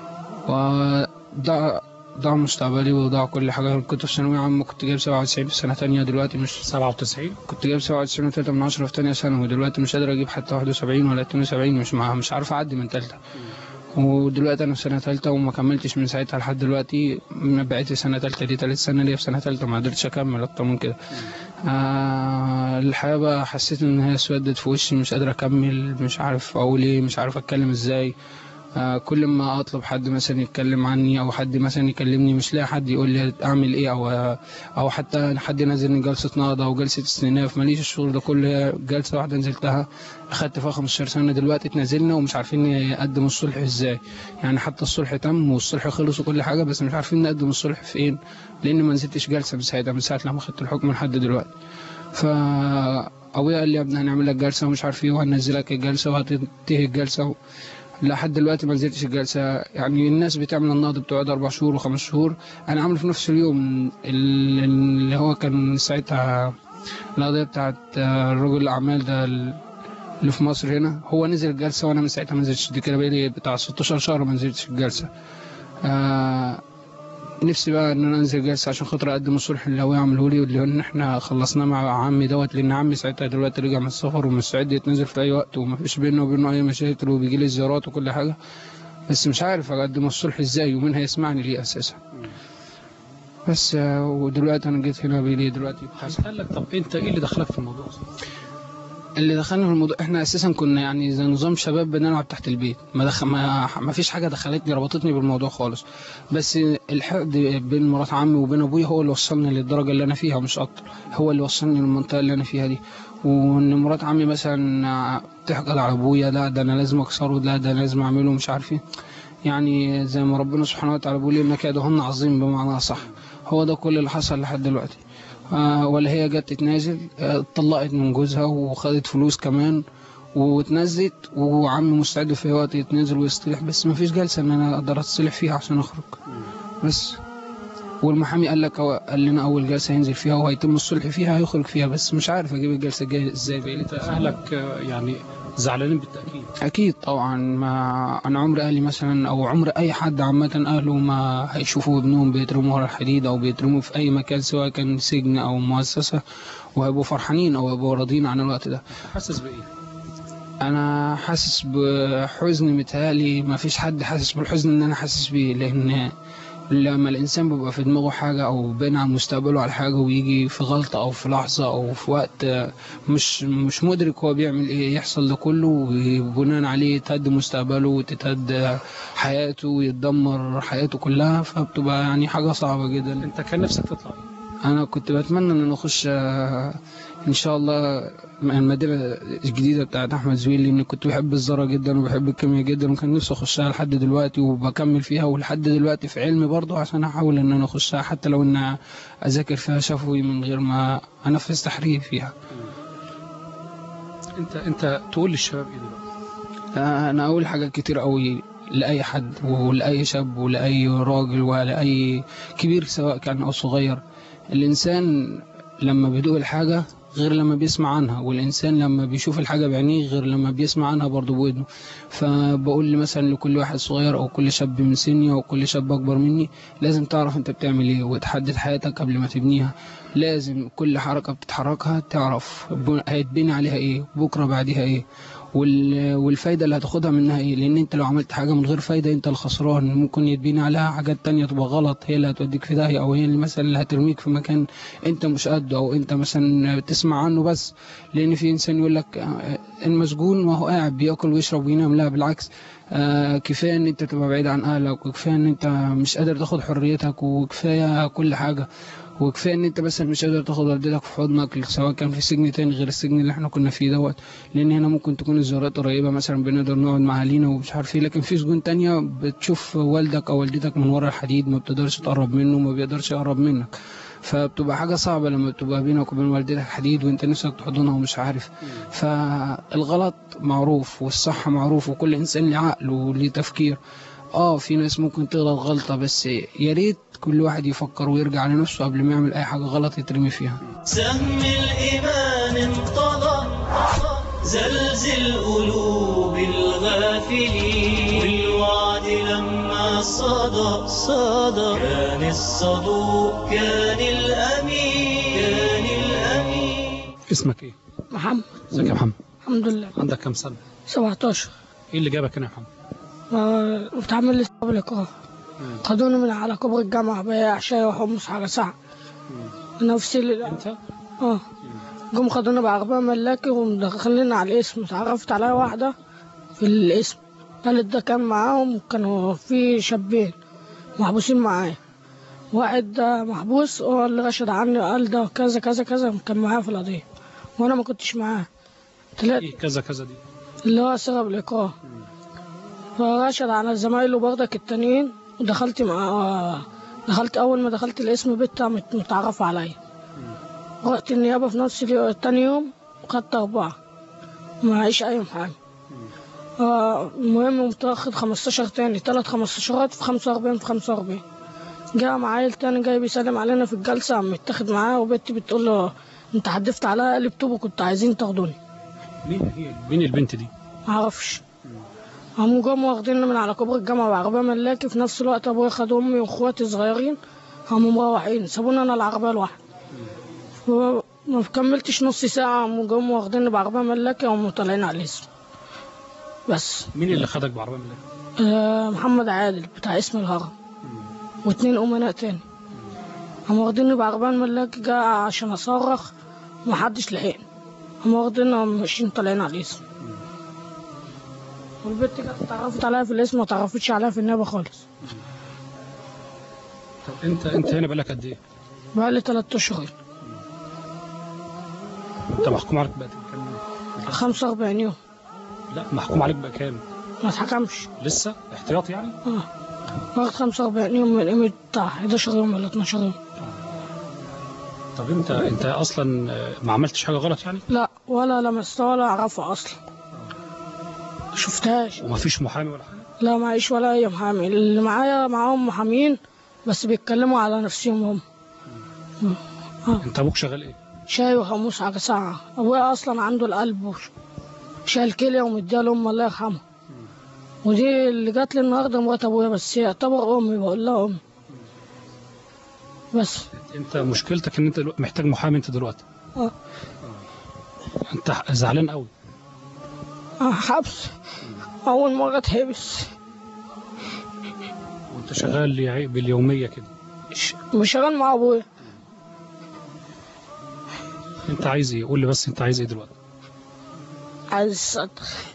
وضاع ضاع مستقبلي وضاع كل حاجة كنت في ثانوية عامة كنت جايب 97 في سنة تانية دلوقتي مش 97 كنت جايب 97 وتلاتة من عشرة في تانية ثانوي ودلوقتي مش قادر أجيب حتى 71 ولا 72 مش مع مش عارف أعدي من تالتة ودلوقتي أنا في سنة تالتة وما كملتش من ساعتها لحد دلوقتي ما بقيت سنة تالتة دي تالت سنة ليا في سنة تالتة ما قدرتش أكمل أكتر من كده آه الحياة بقى حسيت إن هي اسودت في وشي مش قادر أكمل مش عارف أقول إيه مش عارف أتكلم إزاي آه كل ما اطلب حد مثلا يتكلم عني او حد مثلا يكلمني مش لاقي حد يقول لي اعمل ايه او او حتى حد ينزلني جلسه نهضه او جلسه استئناف ماليش الشغل ده كله هي جلسه واحده نزلتها اخدت فيها 15 سنه دلوقتي اتنازلنا ومش عارفين نقدم الصلح ازاي يعني حتى الصلح تم والصلح خلص وكل حاجه بس مش عارفين نقدم الصلح فين لان ما نزلتش جلسه من ساعتها من ساعه لما خدت الحكم لحد دلوقتي ف ابويا قال لي يا ابني هنعمل لك جلسه ومش عارف ايه وهننزلك الجلسه وهتنتهي الجلسه و... لحد دلوقتي ما نزلتش الجلسة يعني الناس بتعمل النهضة بتقعد أربع شهور وخمس شهور أنا عامل في نفس اليوم اللي هو كان ساعتها القضية بتاعت الرجل الأعمال ده اللي في مصر هنا هو نزل الجلسة وأنا من ساعتها ما نزلتش دي كده بقالي بتاع 16 شهر ما نزلتش الجلسة آه نفسي بقى ان انا انزل جلسه عشان خاطر اقدم الصلح اللي هو يعمله لي واللي هو ان احنا خلصناه مع عمي دوت لان عمي ساعتها دلوقتي رجع من السفر ومستعد يتنزل في اي وقت وما فيش بينه وبينه اي مشاكل وبيجي لي زيارات وكل حاجه بس مش عارف اقدم الصلح ازاي ومين هيسمعني ليه اساسا بس ودلوقتي انا جيت هنا بيلي دلوقتي قال لك طب انت ايه اللي دخلك في الموضوع اللي دخلني في الموضوع احنا اساسا كنا يعني زي نظام شباب بنلعب تحت البيت ما, دخ... ما ما فيش حاجه دخلتني ربطتني بالموضوع خالص بس الحقد بين مرات عمي وبين ابويا هو اللي وصلني للدرجه اللي انا فيها مش اكتر هو اللي وصلني للمنطقه اللي انا فيها دي وان مرات عمي مثلا تحقد على ابويا لا ده انا لازم اكسره لا ده انا لازم اعمله مش عارف ايه يعني زي ما ربنا سبحانه وتعالى بيقول ان كيدهن عظيم بمعنى صح هو ده كل اللي حصل لحد دلوقتي آه، ولا هي جت تتنازل آه، اتطلقت من جوزها وخدت فلوس كمان واتنزلت وعمي مستعد في أي وقت يتنازل ويصطلح بس ما فيش جلسه ان انا اقدر اتصلح فيها عشان اخرج بس والمحامي قال لك قال لنا اول جلسه هينزل فيها وهيتم الصلح فيها هيخرج فيها بس مش عارف اجيب الجلسه الجايه ازاي بقى اهلك آه، يعني زعلانين بالتاكيد اكيد طبعا ما انا عمر اهلي مثلا او عمر اي حد عامه اهله ما هيشوفوا ابنهم بيترموا ورا الحديد او بيترموا في اي مكان سواء كان سجن او مؤسسه وهيبقوا فرحانين او هيبقوا راضيين عن الوقت ده حاسس بايه انا حاسس بحزن متهيألي ما فيش حد حاسس بالحزن ان انا حاسس بيه لان لما الانسان بيبقى في دماغه حاجه او باين عن مستقبله على حاجه ويجي في غلطه او في لحظه او في وقت مش مش مدرك هو بيعمل ايه يحصل ده كله وبناء عليه يتهد مستقبله وتتهد حياته ويتدمر حياته كلها فبتبقى يعني حاجه صعبه جدا انت كان نفسك تطلع ايه انا كنت بتمنى ان انا اخش آه، ان شاء الله المدينه الجديده بتاعت احمد زويل لان كنت بحب الزراعه جدا وبحب الكيمياء جدا وكان نفسي اخشها لحد دلوقتي وبكمل فيها ولحد دلوقتي في علمي برضه عشان احاول ان انا اخشها حتى لو ان اذاكر فيها شفوي من غير ما انفذ تحرير فيها انت انت تقول للشباب ايه دلوقتي آه، انا اقول حاجات كتير قوي لاي حد ولاي شاب ولاي راجل ولاي كبير سواء كان او صغير الانسان لما بيدوق الحاجه غير لما بيسمع عنها والإنسان لما بيشوف الحاجة بعينيه غير لما بيسمع عنها برضه بودنه فبقول لي مثلا لكل واحد صغير أو كل شاب من سني أو كل شاب أكبر مني لازم تعرف أنت بتعمل إيه وتحدد حياتك قبل ما تبنيها لازم كل حركة بتتحركها تعرف هيتبني عليها إيه بكرة بعدها إيه وال- والفايدة اللي هتاخدها منها ايه لان انت لو عملت حاجة من غير فايدة انت الخسران ممكن يتبني عليها حاجات تانية تبقى غلط هي اللي هتوديك في داهية او هي اللي مثلا اللي هترميك في مكان انت مش قده او انت مثلا تسمع عنه بس لان في انسان يقول لك آه، المسجون ما هو قاعد بياكل ويشرب وينام لا بالعكس آه، كفايه ان انت تبقى بعيد عن اهلك وكفايه ان انت مش قادر تاخد حريتك وكفايه كل حاجه وكفايه ان انت مثلا مش قادر تاخد والدتك في حضنك سواء كان في سجن تاني غير السجن اللي احنا كنا فيه دوت لان هنا ممكن تكون الزيارات قريبه مثلا بنقدر نقعد مع اهالينا ومش عارف ايه لكن في سجون تانية بتشوف والدك او والدتك من ورا الحديد ما بتقدرش تقرب منه ما بيقدرش يقرب منك فبتبقى حاجه صعبه لما بتبقى بينك وبين والدتك حديد وانت نفسك تحضنها ومش عارف فالغلط معروف والصح معروف وكل انسان له عقل وليه تفكير اه في ناس ممكن تغلط غلطه بس يا ريت كل واحد يفكر ويرجع لنفسه قبل ما يعمل اي حاجه غلط يترمي فيها سهم الإيمان انقضى زلزل قلوب الغافلين والوعد لما صدى صدى كان الصدوق كان الأمين كان الأمين اسمك ايه محمد ازيك يا محمد الحمد لله عندك كام سنه 17 ايه اللي جابك هنا يا محمد آه، وبتعمل لي صعب الإقامة خدوني من على كبر الجامعة بيع شاي وحمص على ساعة أنا في سيل انت اه جم خدوني بعربية ملاكي ومدخلين على الاسم اتعرفت على واحدة في الاسم التالت ده كان معاهم كانوا في شابين محبوسين معايا واحد ده محبوس هو اللي رشد عني قال ده كذا كذا كذا كان معايا في القضية وأنا ما كنتش معاه تلات ايه كذا كذا دي اللي هو سبب الإكراه فرشد على زمايله برضك التانيين ودخلت مع دخلت أول ما دخلت الاسم بنت مت- متعرفة عليا رحت النيابة في نفس اليوم تاني يوم خدت أربعة معيش أي محامي آه، المهم قمت واخد خمستاشر تاني تلات خمستاشرات في خمسة وأربعين في خمسة وأربعين جاء معايا تاني جاي بيسلم علينا في الجلسة عم يتاخد معاه وبنتي بتقول له انت حدفت عليا قلب طوب وكنت عايزين تاخدوني مين هي مين البنت دي معرفش قاموا جم واخديني من على كوبري الجامعة بعربية ملاكي في نفس الوقت أبويا خد أمي وإخواتي صغيرين قاموا مروحين سابوني أنا العربية لوحدي ما كملتش نص ساعة قاموا جم واخديني بعربية ملاكي وقاموا طالعين على الاسم بس مين اللي خدك بعربيه ملاك آه محمد عادل بتاع اسم الهرم واتنين أمناء تاني قاموا واخديني بعربية ملاكي جا عشان أصرخ محدش لحقني هم واخديننا وماشيين طالعين على الاسم والبنت كانت اتعرفت عليها في الاسم ما اتعرفتش عليها في النيابة خالص طب انت انت هنا بقالك قد ايه؟ بقالي تلات أشهر انت محكوم عليك بقى كام يوم؟ 45 يوم لا محكوم عليك بقى كام؟ ما اتحكمش لسه احتياط يعني؟ اه واخد 45 يوم من قيمة بتاع 11 يوم ولا 12 يوم طب انت انت اصلا آه، ما عملتش حاجه غلط يعني؟ لا ولا لمستها ولا أعرفها أصلا شفتهاش وما فيش محامي ولا حاجه؟ لا معيش ولا أي محامي اللي معايا معاهم محامين بس بيتكلموا على نفسهم هم انت ابوك شغال ايه؟ شاي وخموس على ساعة أبويا أصلا عنده القلب وش- شال كلية ومديها لأمي الله يرحمها ودي اللي جات لي النهارده مرات أبويا بس هي تعتبر أمي بقول لها أمي بس انت مشكلتك ان انت دلو- محتاج محامي انت دلوقتي اه انت زعلان قوي آه، حبس أول مرة اتحبس وانت شغال يع- باليوميه كده ش- مش شغال مع أبويا انت عايز ايه؟ قول لي بس انت عايز ايه دلوقتي؟ عايز الصدر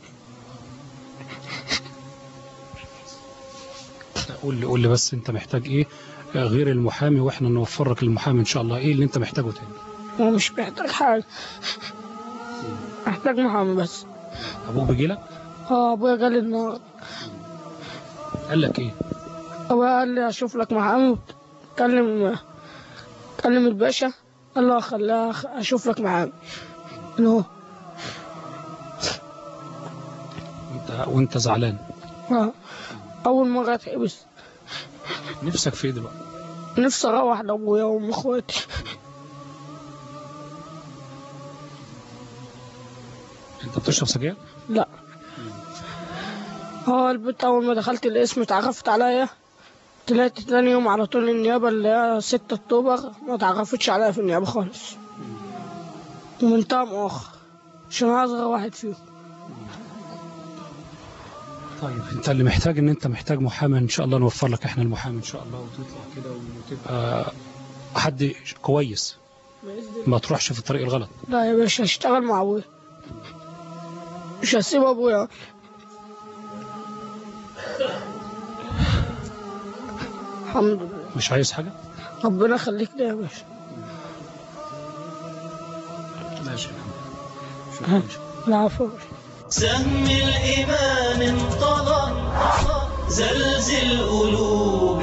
لا، قول لي قول لي بس انت محتاج ايه آه، غير المحامي واحنا نوفر لك المحامي ان شاء الله ايه اللي انت محتاجه تاني؟ هو مش محتاج حاجة محتاج محامي بس ابوك بيجي لك؟ اه أبويا جالي النهارده قال لك ايه؟ أبويا قال لي أشوف لك محامي كلم كلم الباشا قال له خليها أشوف لك محامي اللي هو وانت وانت زعلان آه. أول مرة أتحبس نفسك في ايه دلوقتي؟ نفسي أروح لأبويا وأم إخواتي انت بتشرب سجاير؟ لا هو البنت أول ما دخلت القسم اتعرفت عليا طلعت تاني يوم على طول النيابة اللي هي 6 أكتوبر ما اتعرفتش عليا في النيابة خالص ومن تام آخر عشان أصغر واحد فيهم طيب انت اللي محتاج ان انت محتاج محامي ان شاء الله نوفر لك احنا المحامي ان شاء الله وتطلع كده وتبقى حد كويس ما تروحش في الطريق الغلط لا يا باشا هشتغل مع أبويا مش هسيب أبويا الحمد لله مش عايز حاجه؟ ربنا يخليك لي يا باشا ماشي العفو سهم الإيمان انطلق زلزل قلوب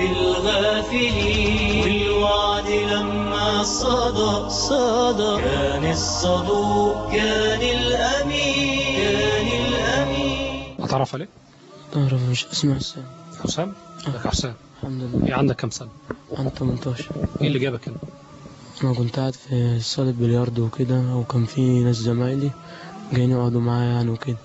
الغافلين والوعد لما صدى صدى كان الصدوق كان الأمين كان الأمين اتعرف عليك؟ أعرف مش اسمع حسام حسام؟ لك حسام الحمد لله ايه عندك كام سنه؟ عندي 18 ايه اللي جابك هنا؟ أنا كنت قاعد في صالة بلياردو وكده وكان في ناس زمايلي جايين يقعدوا معايا يعني وكده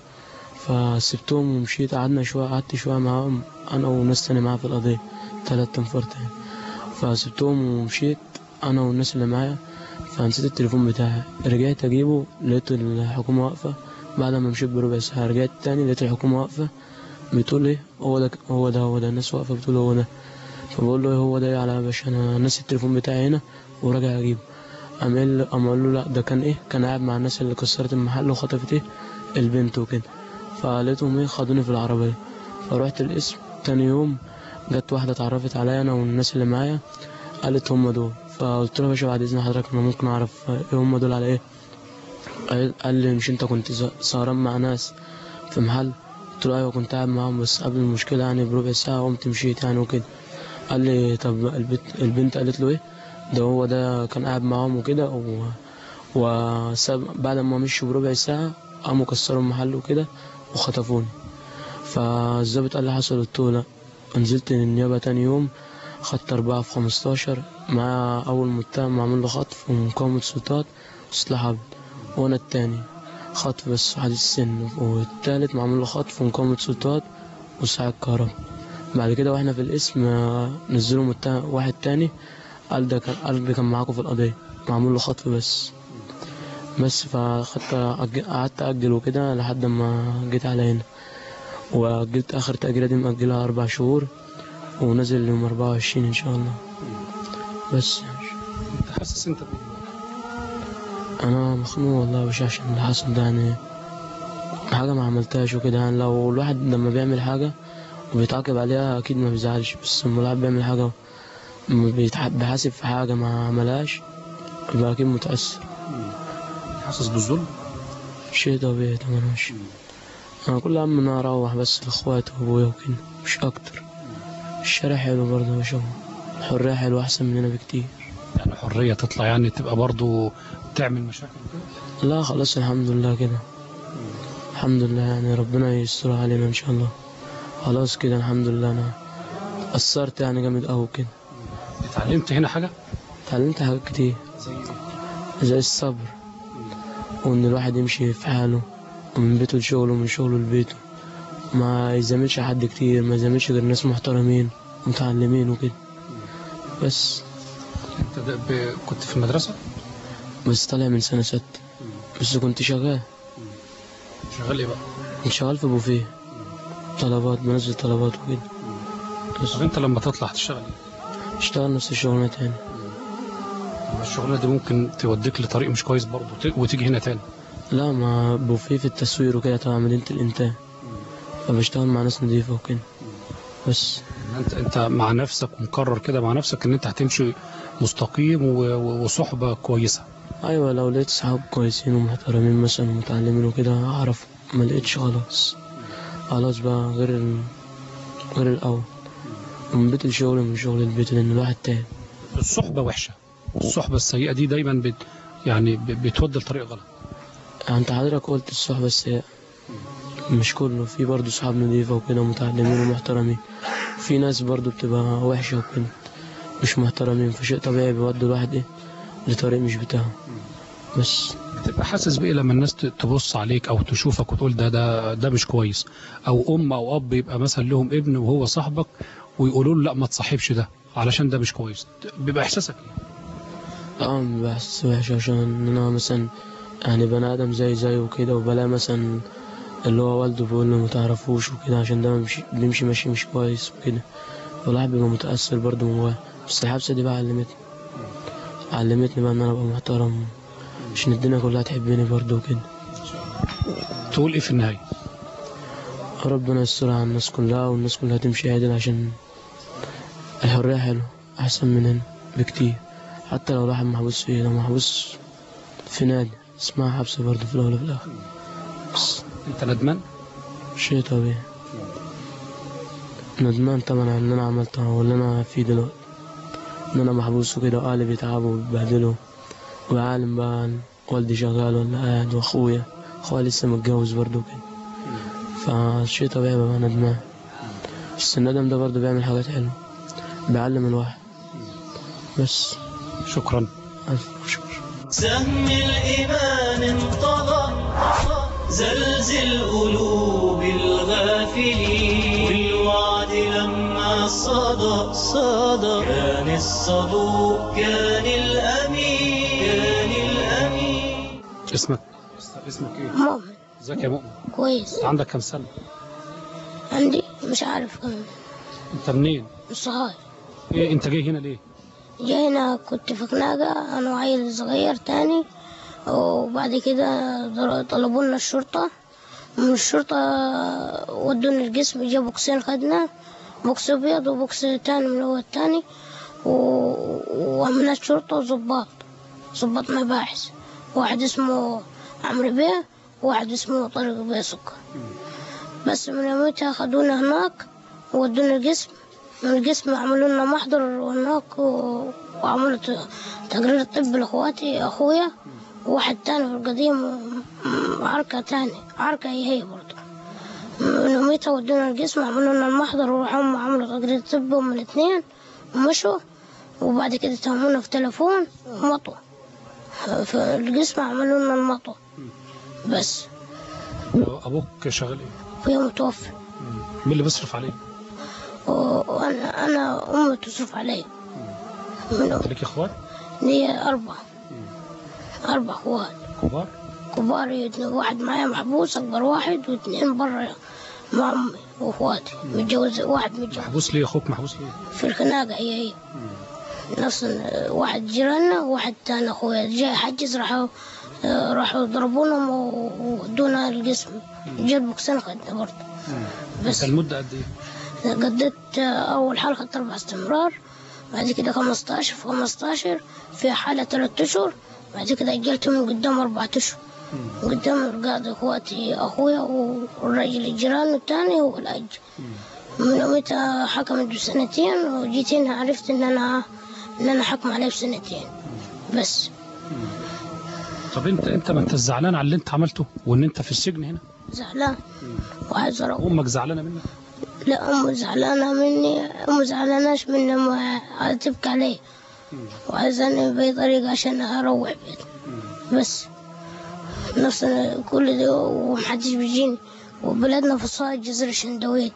فسبتهم ومشيت قعدنا شوية قعدت شوية معاهم أنا وناس تانية معايا في القضية تلات تنفار تاني فسبتهم ومشيت أنا والناس اللي معايا فنسيت التليفون بتاعي رجعت أجيبه لقيت الحكومة واقفة بعد ما مشيت بربع ساعة رجعت تاني لقيت الحكومة واقفة بتقول إيه هو ده هو ده هو ده الناس واقفة بتقول هو ده فبقول له إيه هو ده إيه على يا باشا أنا ناسي التليفون بتاعي هنا وراجع أجيبه قام قال قام قال له لا ده كان إيه كان قاعد مع الناس اللي كسرت المحل وخطفت إيه البنت وكده فلقيتهم إيه خدوني في العربية فروحت القسم تاني يوم جت واحدة اتعرفت عليا أنا والناس اللي معايا قالت هم دول فقلت له يا باشا بعد إذن حضرتك أنا ممكن أعرف إيه هم دول على إيه قال- قال لي مش أنت كنت ز- سهران مع ناس في محل قلت له أيوة كنت قاعد معاهم بس قبل المشكلة يعني بربع ساعة قمت مشيت يعني وكده قال لي طب البنت, البنت قالت له إيه ده هو ده كان قاعد معاهم وكده و... وساب بعد ما مشوا بربع ساعة قاموا كسروا المحل وكده وخطفوني فالظابط قال لي حصل قلت له لا نزلت النيابة تاني يوم خدت أربعة في خمستاشر مع أول متهم معمول له خطف ومقاومة سلطات وسلاح أبيض وأنا التاني خطف بس حديث السن والتالت معمول له خطف ومقاومة سلطات وساعة كهرباء بعد كده واحنا في القسم آه، نزلوا متهم واحد تاني قال ده كان قال ده كان معاكم في القضية معمول له خطف بس بس فخدت أج- قعدت أجل وكده لحد ما جيت على هنا وأجلت آخر تأجيلة دي مأجلها أربع شهور ونزل يوم أربعة وعشرين إن شاء الله بس انت حاسس انت بايه؟ انا مخنوق والله مش عشان اللي حصل ده يعني حاجه ما عملتهاش وكده يعني لو الواحد لما بيعمل حاجه وبيتعاقب عليها اكيد ما بيزعلش بس لما الواحد بيعمل حاجه ما بيتح- بيحاسب في حاجه ما عملهاش يبقى اكيد متاثر حاسس بالظلم شيء طبيعي طبعا مش انا كل هم ان انا اروح بس لاخواتي وابويا وكده مش اكتر الشارع حلو برضه يا شباب الحرية حلوة احسن مننا بكتير يعني حريه تطلع يعني تبقى برضو تعمل مشاكل كده لا خلاص الحمد لله كده الحمد لله يعني ربنا يستر علينا ان شاء الله خلاص كده الحمد لله انا قصرت يعني جامد قوي كده اتعلمت هنا حاجه اتعلمت حاجات كتير زي الصبر وان الواحد يمشي في حاله ومن بيته لشغله ومن شغله لبيته ما يزاملش حد كتير ما يزاملش غير ناس محترمين متعلمين وكده بس انت ده ب... كنت في المدرسه بس طالع من سنة ست بس كنت شغال شغال ايه بقى كنت شغال في بوفيه طلبات بنزل طلبات وكده بس طب انت لما تطلع تشتغل ايه اشتغل نفس الشغلانة تاني طب الشغلانه دي ممكن توديك لطريق مش كويس برضو ت- وتيجي هنا تاني لا ما بوفيه في التسوير وكده تبع مدينة الإنتاج فبشتغل مع ناس نضيفة وكده بس انت انت مع نفسك ومقرر كده مع نفسك ان انت هتمشي مستقيم و... و- وصحبه كويسه أيوة لو لقيت صحاب كويسين ومحترمين مثلا ومتعلمين وكده أعرف ما لقيتش خلاص خلاص بقى غير ال... غير الأول من بيت الشغل من شغل البيت لأن الواحد تعب الصحبه وحشه الصحبه السيئه دي دايما بت... يعني ب... بتودي لطريق غلط يعني انت حضرتك قلت الصحبة السيئة مش كله في برضه صحاب نضيفة وكده متعلمين ومحترمين في ناس برضه بتبقى وحشة وكده مش محترمين فشيء طبيعي بيودوا الواحد ايه لطريق مش بتاعه بس بتبقى حاسس بايه لما الناس ت- تبص عليك او تشوفك وتقول ده ده ده مش كويس او ام او اب يبقى مثلا لهم ابن وهو صاحبك ويقولوا له لا ما تصاحبش ده علشان ده مش كويس بيبقى احساسك ايه اه بحس وحش عشان انا مثلا يعني بني ادم زي زيه وكده وبلاقي مثلا اللي هو والده بيقول له متعرفوش وكده عشان ده بيمشي, بيمشي ماشي مش كويس وكده فالواحد بيبقى متأثر برضه من جواه بس الحبسة دي بقى علمتني علمتني بقى ان انا ابقى محترم عشان الدنيا كلها تحبني برضه وكده تقول ايه في النهايه ربنا يستر على الناس كلها والناس كلها تمشي عادل عشان الحرية حلوة أحسن من هنا بكتير حتى لو الواحد محبوس فيه لو محبوس في نادي اسمها حبس برضه في الأول وفي الآخر بس انت ندمان شيء طبيعي ندمان طبعا على اللي أنا عملته واللي أنا فيه دلوقتي إن أنا محبوس وكده وأهلي بيتعبوا وبيتبهدلوا وعالم بقى والدي شغال ولا قاعد وأخويا أخويا لسه متجوز برضه كده فشيء طبيعي ببقى ندمان بس الندم ده برضه بيعمل حاجات حلوة بيعلم الواحد بس شكرا ألف شكر سهم الإيمان انطلق زلزل قلوب الغافلين بالوعد لما صدى صدى كان الصدوق كان الأمين كان الأمين اسمك اسمك ايه مؤمن ازيك يا مؤمن كويس انت عندك كام سنه عندي مش عارف كم انت منين صغير ايه انت جاي هنا ليه جاي هنا كنت في خناقة أنا وعيل صغير تاني وبعد كده ضر- طلبوا لنا الشرطة من الشرطة ودونا القسم جابوا بوكسين خدنا بوكس أبيض وبوكس تاني من هو التاني و- وعملنا الشرطة وظباط ظباط مباحث واحد اسمه عمرو بيه وواحد اسمه طارق بيه سكر بس من يومتها خدونا هناك وودونا القسم من القسم عملوا لنا محضر هناك و... وعملوا ت- تقرير طب لاخواتي اخويا وواحد تاني في القديم و- عركة تاني عركة هي هي برضه من يوميتها ودونا القسم عملوا لنا المحضر وراحوا هم عملوا تقرير طب هم الاثنين ومشوا وبعد كده اتهمونا في تليفون ومطوا في القسم عملوا لنا المطو بس ابوك شغال ايه وهي متوفى مين اللي بيصرف عليه و- وانا انا امي تصرف علي من انت ليك اخوات لي اربعة اربع اخوات كبار كبار يتن- واحد معايا محبوس اكبر واحد واثنين برا مع امي واخواتي متجوز واحد متجوز محبوس ليه اخوك محبوس ليه في الخناقة هي هي نفس ال- واحد جيراننا وواحد تاني اخويا جاي حجز راحوا آه، راحوا ضربونهم و- وودونا القسم جيت بوكسين خدنا برضه بس المدة قد ايه؟ قضيت آه، أول حالة خدت أربع استمرار بعد كده 15 في 15 في حالة ثلاثة أشهر بعد كده أجلت من قدام أربعة أشهر قدام قاعد إخواتي أخويا والراجل الجيران التاني هو الأج من يومتها حكمت بسنتين وجيت هنا عرفت إن أنا إن أنا حكم عليه بسنتين بس طب انت انت ما انت زعلان على اللي انت عملته وان انت في السجن هنا زعلان وعايز أروح امك زعلانه منك لا أمي زعلانة مني أمي زعلاناش مني ما تبكي علي وعايزاني بأي طريقة عشان أروح بيت بس نفس كل ده ومحدش بيجيني وبلدنا في صايد جزر الشندويت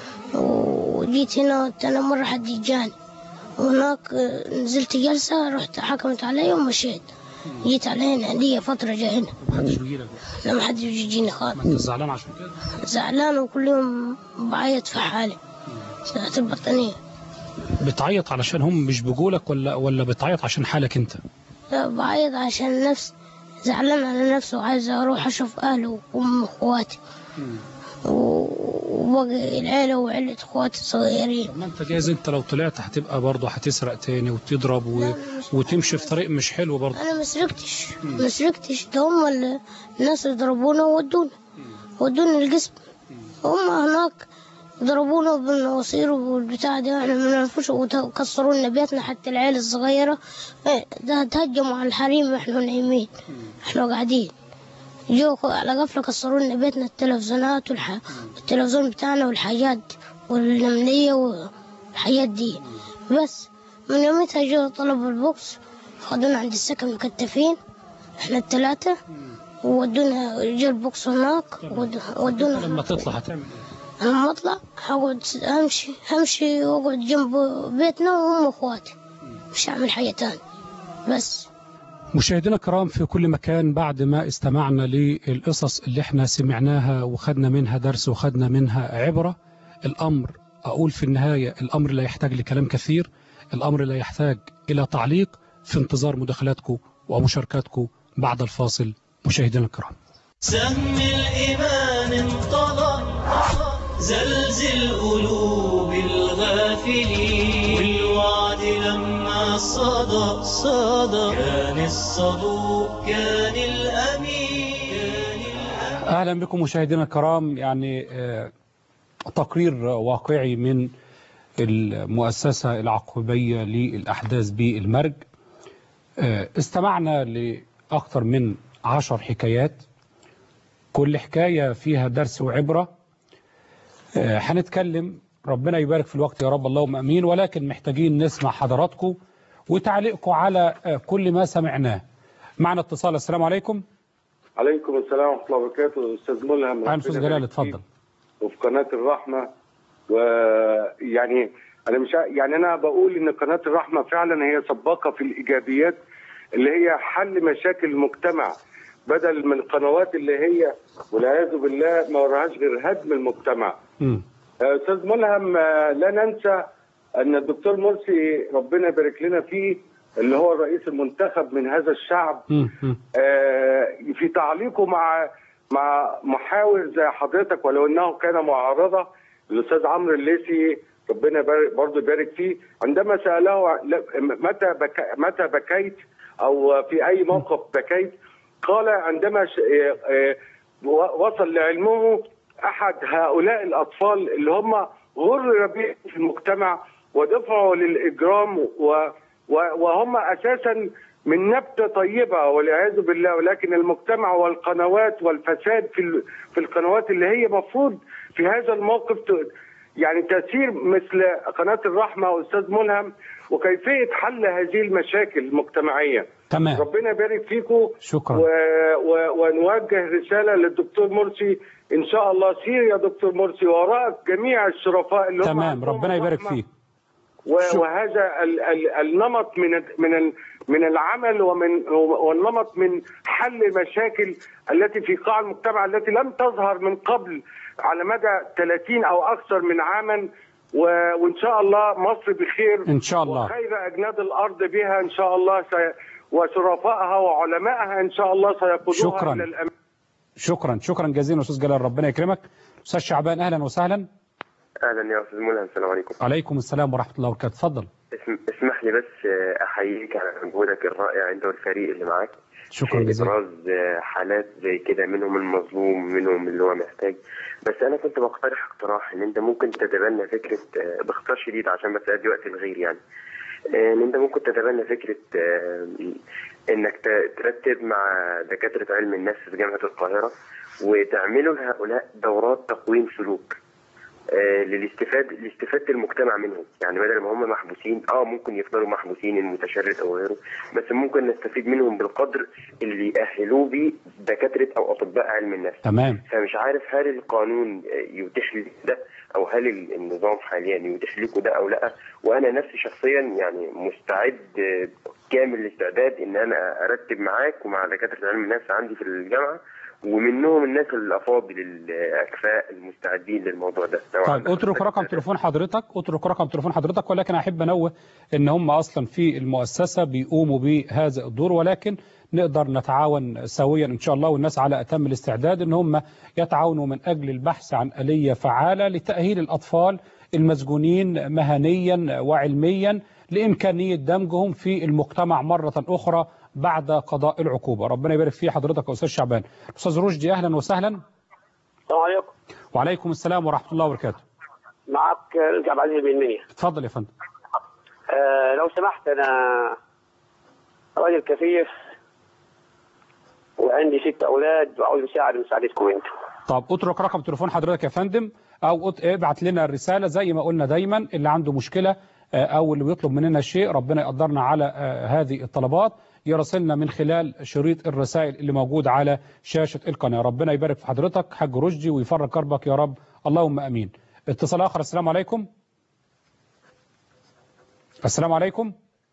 وجيت هنا تاني مرة حد جاني وهناك نزلت جلسة رحت حكمت علي ومشيت جيت على هنا ليا فترة جا هنا محدش بيجي لك لا محدش بيجيني خالص ما انت زعلان عشان كده زعلان وكل يوم بعيط في حالي ساعة البطانية بتعيط علشان هم مش بيجولك ولا ولا بتعيط عشان حالك انت لا بعيط عشان نفس زعلان على نفسه وعايز أروح أشوف أهلي وأم أخواتي و- وباقي العيلة وعيلة أخواتي الصغيرين ما انت جايز انت لو طلعت هتبقى برضه هتسرق تاني وتضرب و... وتمشي في طريق مش حلو برضه أنا ما سرقتش ما سرقتش ده هم ال- الناس اللي ضربونا وودونا ودونا القسم هم هناك ضربونا بالمواسير والبتاع ده احنا ما نعرفوش وكسروا لنا بيتنا حتى العيال الصغيرة إيه، ده تهجموا على الحريم واحنا نايمين احنا قاعدين جو على غفلة كسروا لنا بيتنا التلفزيونات والح... التلفزيون بتاعنا والحاجات والنملية والحاجات دي بس من يومتها جو طلبوا البوكس خدونا عند السكن مكتفين احنا الثلاثة وودونا جو البوكس هناك ود- ودونا لما تطلع هتعمل ايه؟ أنا لما أطلع هقعد همشي همشي وأقعد جنب بيتنا وهم أخواتي مش هعمل حاجة تاني بس مشاهدينا الكرام في كل مكان بعد ما استمعنا للقصص اللي احنا سمعناها وخدنا منها درس وخدنا منها عبرة الأمر أقول في النهاية الأمر لا يحتاج لكلام كثير الأمر لا يحتاج إلى تعليق في انتظار مداخلاتكم ومشاركاتكم بعد الفاصل مشاهدينا الكرام سهم الإيمان انطلق زلزل قلوب الغافلين والوعد لما صدى صدى كان الصدوق كان الأمين كان الأمين أهلا بكم مشاهدينا الكرام يعني آه، تقرير واقعي من المؤسسة العقوبية للأحداث بالمرج آه، استمعنا لأكثر من عشر حكايات كل حكاية فيها درس وعبرة آه، هنتكلم ربنا يبارك في الوقت يا رب اللهم أمين ولكن محتاجين نسمع حضراتكم وتعليقكم على آه، كل ما سمعناه معنا اتصال السلام عليكم عليكم السلام ورحمة الله وبركاته أستاذ ملهم أهلا أستاذ ربنا جلال يبارك فيك. اتفضل وفي قناة الرحمة ويعني أنا مش ع- يعني أنا بقول إن قناة الرحمة فعلا هي سباقة في الإيجابيات اللي هي حل مشاكل المجتمع بدل من القنوات اللي هي والعياذ بالله ما وراهاش غير هدم المجتمع. مم. أستاذ ملهم آه، لا ننسى أن الدكتور مرسي ربنا يبارك لنا فيه اللي هو الرئيس المنتخب من هذا الشعب مم. مم. آه، في تعليقه مع مع محاور زي حضرتك ولو انه كان معارضه الاستاذ عمرو الليثي ربنا يبارك برضه يبارك فيه عندما ساله ع- لا- متى بك متى بكيت او في اي موقف بكيت قال عندما ش- آه، آه، و- وصل لعلمه احد هؤلاء الاطفال اللي هم غرر بهم في المجتمع ودفعوا للاجرام و و- وهم اساسا من نبته طيبه والعياذ بالله ولكن المجتمع والقنوات والفساد في ال- في القنوات اللي هي مفروض في هذا الموقف ت- يعني تسير مثل قناه الرحمه واستاذ ملهم وكيفيه حل هذه المشاكل المجتمعيه. تمام ربنا يبارك فيكم شكرا و... و... ونوجه رساله للدكتور مرسي ان شاء الله سير يا دكتور مرسي وراءك جميع الشرفاء اللي هم تمام عندهم ربنا يبارك الرحمة فيك و- وهذا ال ال النمط من ال- من ال من العمل ومن والنمط من حل المشاكل التي في قاع المجتمع التي لم تظهر من قبل على مدى 30 او اكثر من عاما و- وان شاء الله مصر بخير إن شاء الله. وخير اجناد الارض بها ان شاء الله سي وشرفائها وعلمائها ان شاء الله سيقودوها شكراً. الى الامام شكرا شكرا جزيلا استاذ جلال ربنا يكرمك استاذ شعبان اهلا وسهلا اهلا يا استاذ ملهم السلام عليكم عليكم السلام ورحمه الله وبركاته اتفضل اسم اسمح لي بس آه، احييك على مجهودك الرائع انت والفريق اللي معاك شكرا في جزيلا ابراز آه، حالات زي كده منهم المظلوم منهم اللي هو محتاج بس انا كنت بقترح اقتراح ان انت ممكن تتبنى فكره آه، باختصار شديد عشان بس ادي وقت الغير يعني آه، ان انت ممكن تتبنى فكره آه، انك ت- ترتب مع دكاتره علم النفس في جامعه القاهره وتعملوا لهؤلاء دورات تقويم سلوك آه، للاستفاد لاستفاده المجتمع منهم يعني بدل ما هم محبوسين اه ممكن يفضلوا محبوسين المتشرد او غيره بس ممكن نستفيد منهم بالقدر اللي يأهلوه بيه دكاتره او اطباء علم النفس تمام فمش عارف هل القانون آه، يتيح لي ده او هل ال- النظام حاليا يتيح لكم ده او لا وانا نفسي شخصيا يعني مستعد آه، كامل الاستعداد ان انا ارتب معاك ومع دكاتره علم النفس عندي في الجامعه ومنهم الناس الافاضل الاكفاء المستعدين للموضوع ده لو طيب عندك اترك رقم تليفون حضرتك اترك رقم تليفون حضرتك ولكن احب انوه ان هم اصلا في المؤسسه بيقوموا بهذا الدور ولكن نقدر نتعاون سويا ان شاء الله والناس على اتم الاستعداد ان هم يتعاونوا من اجل البحث عن اليه فعاله لتاهيل الاطفال المسجونين مهنيا وعلميا لامكانيه دمجهم في المجتمع مره اخرى بعد قضاء العقوبه ربنا يبارك في حضرتك يا استاذ شعبان استاذ رشدي اهلا وسهلا السلام عليكم وعليكم السلام ورحمه الله وبركاته معك رجع عبد العزيز بن منيا اتفضل يا فندم آه لو سمحت انا راجل كفيف وعندي ست اولاد وعاوز مساعد مساعدتكم انتم طب اترك رقم تليفون حضرتك يا فندم او ات- ابعت لنا الرساله زي ما قلنا دايما اللي عنده مشكله آه، او اللي بيطلب مننا شيء ربنا يقدرنا على آه، هذه الطلبات يراسلنا من خلال شريط الرسائل اللي موجود على شاشه القناه ربنا يبارك في حضرتك حاج رشدي ويفرج كربك يا رب اللهم امين اتصال اخر السلام عليكم السلام عليكم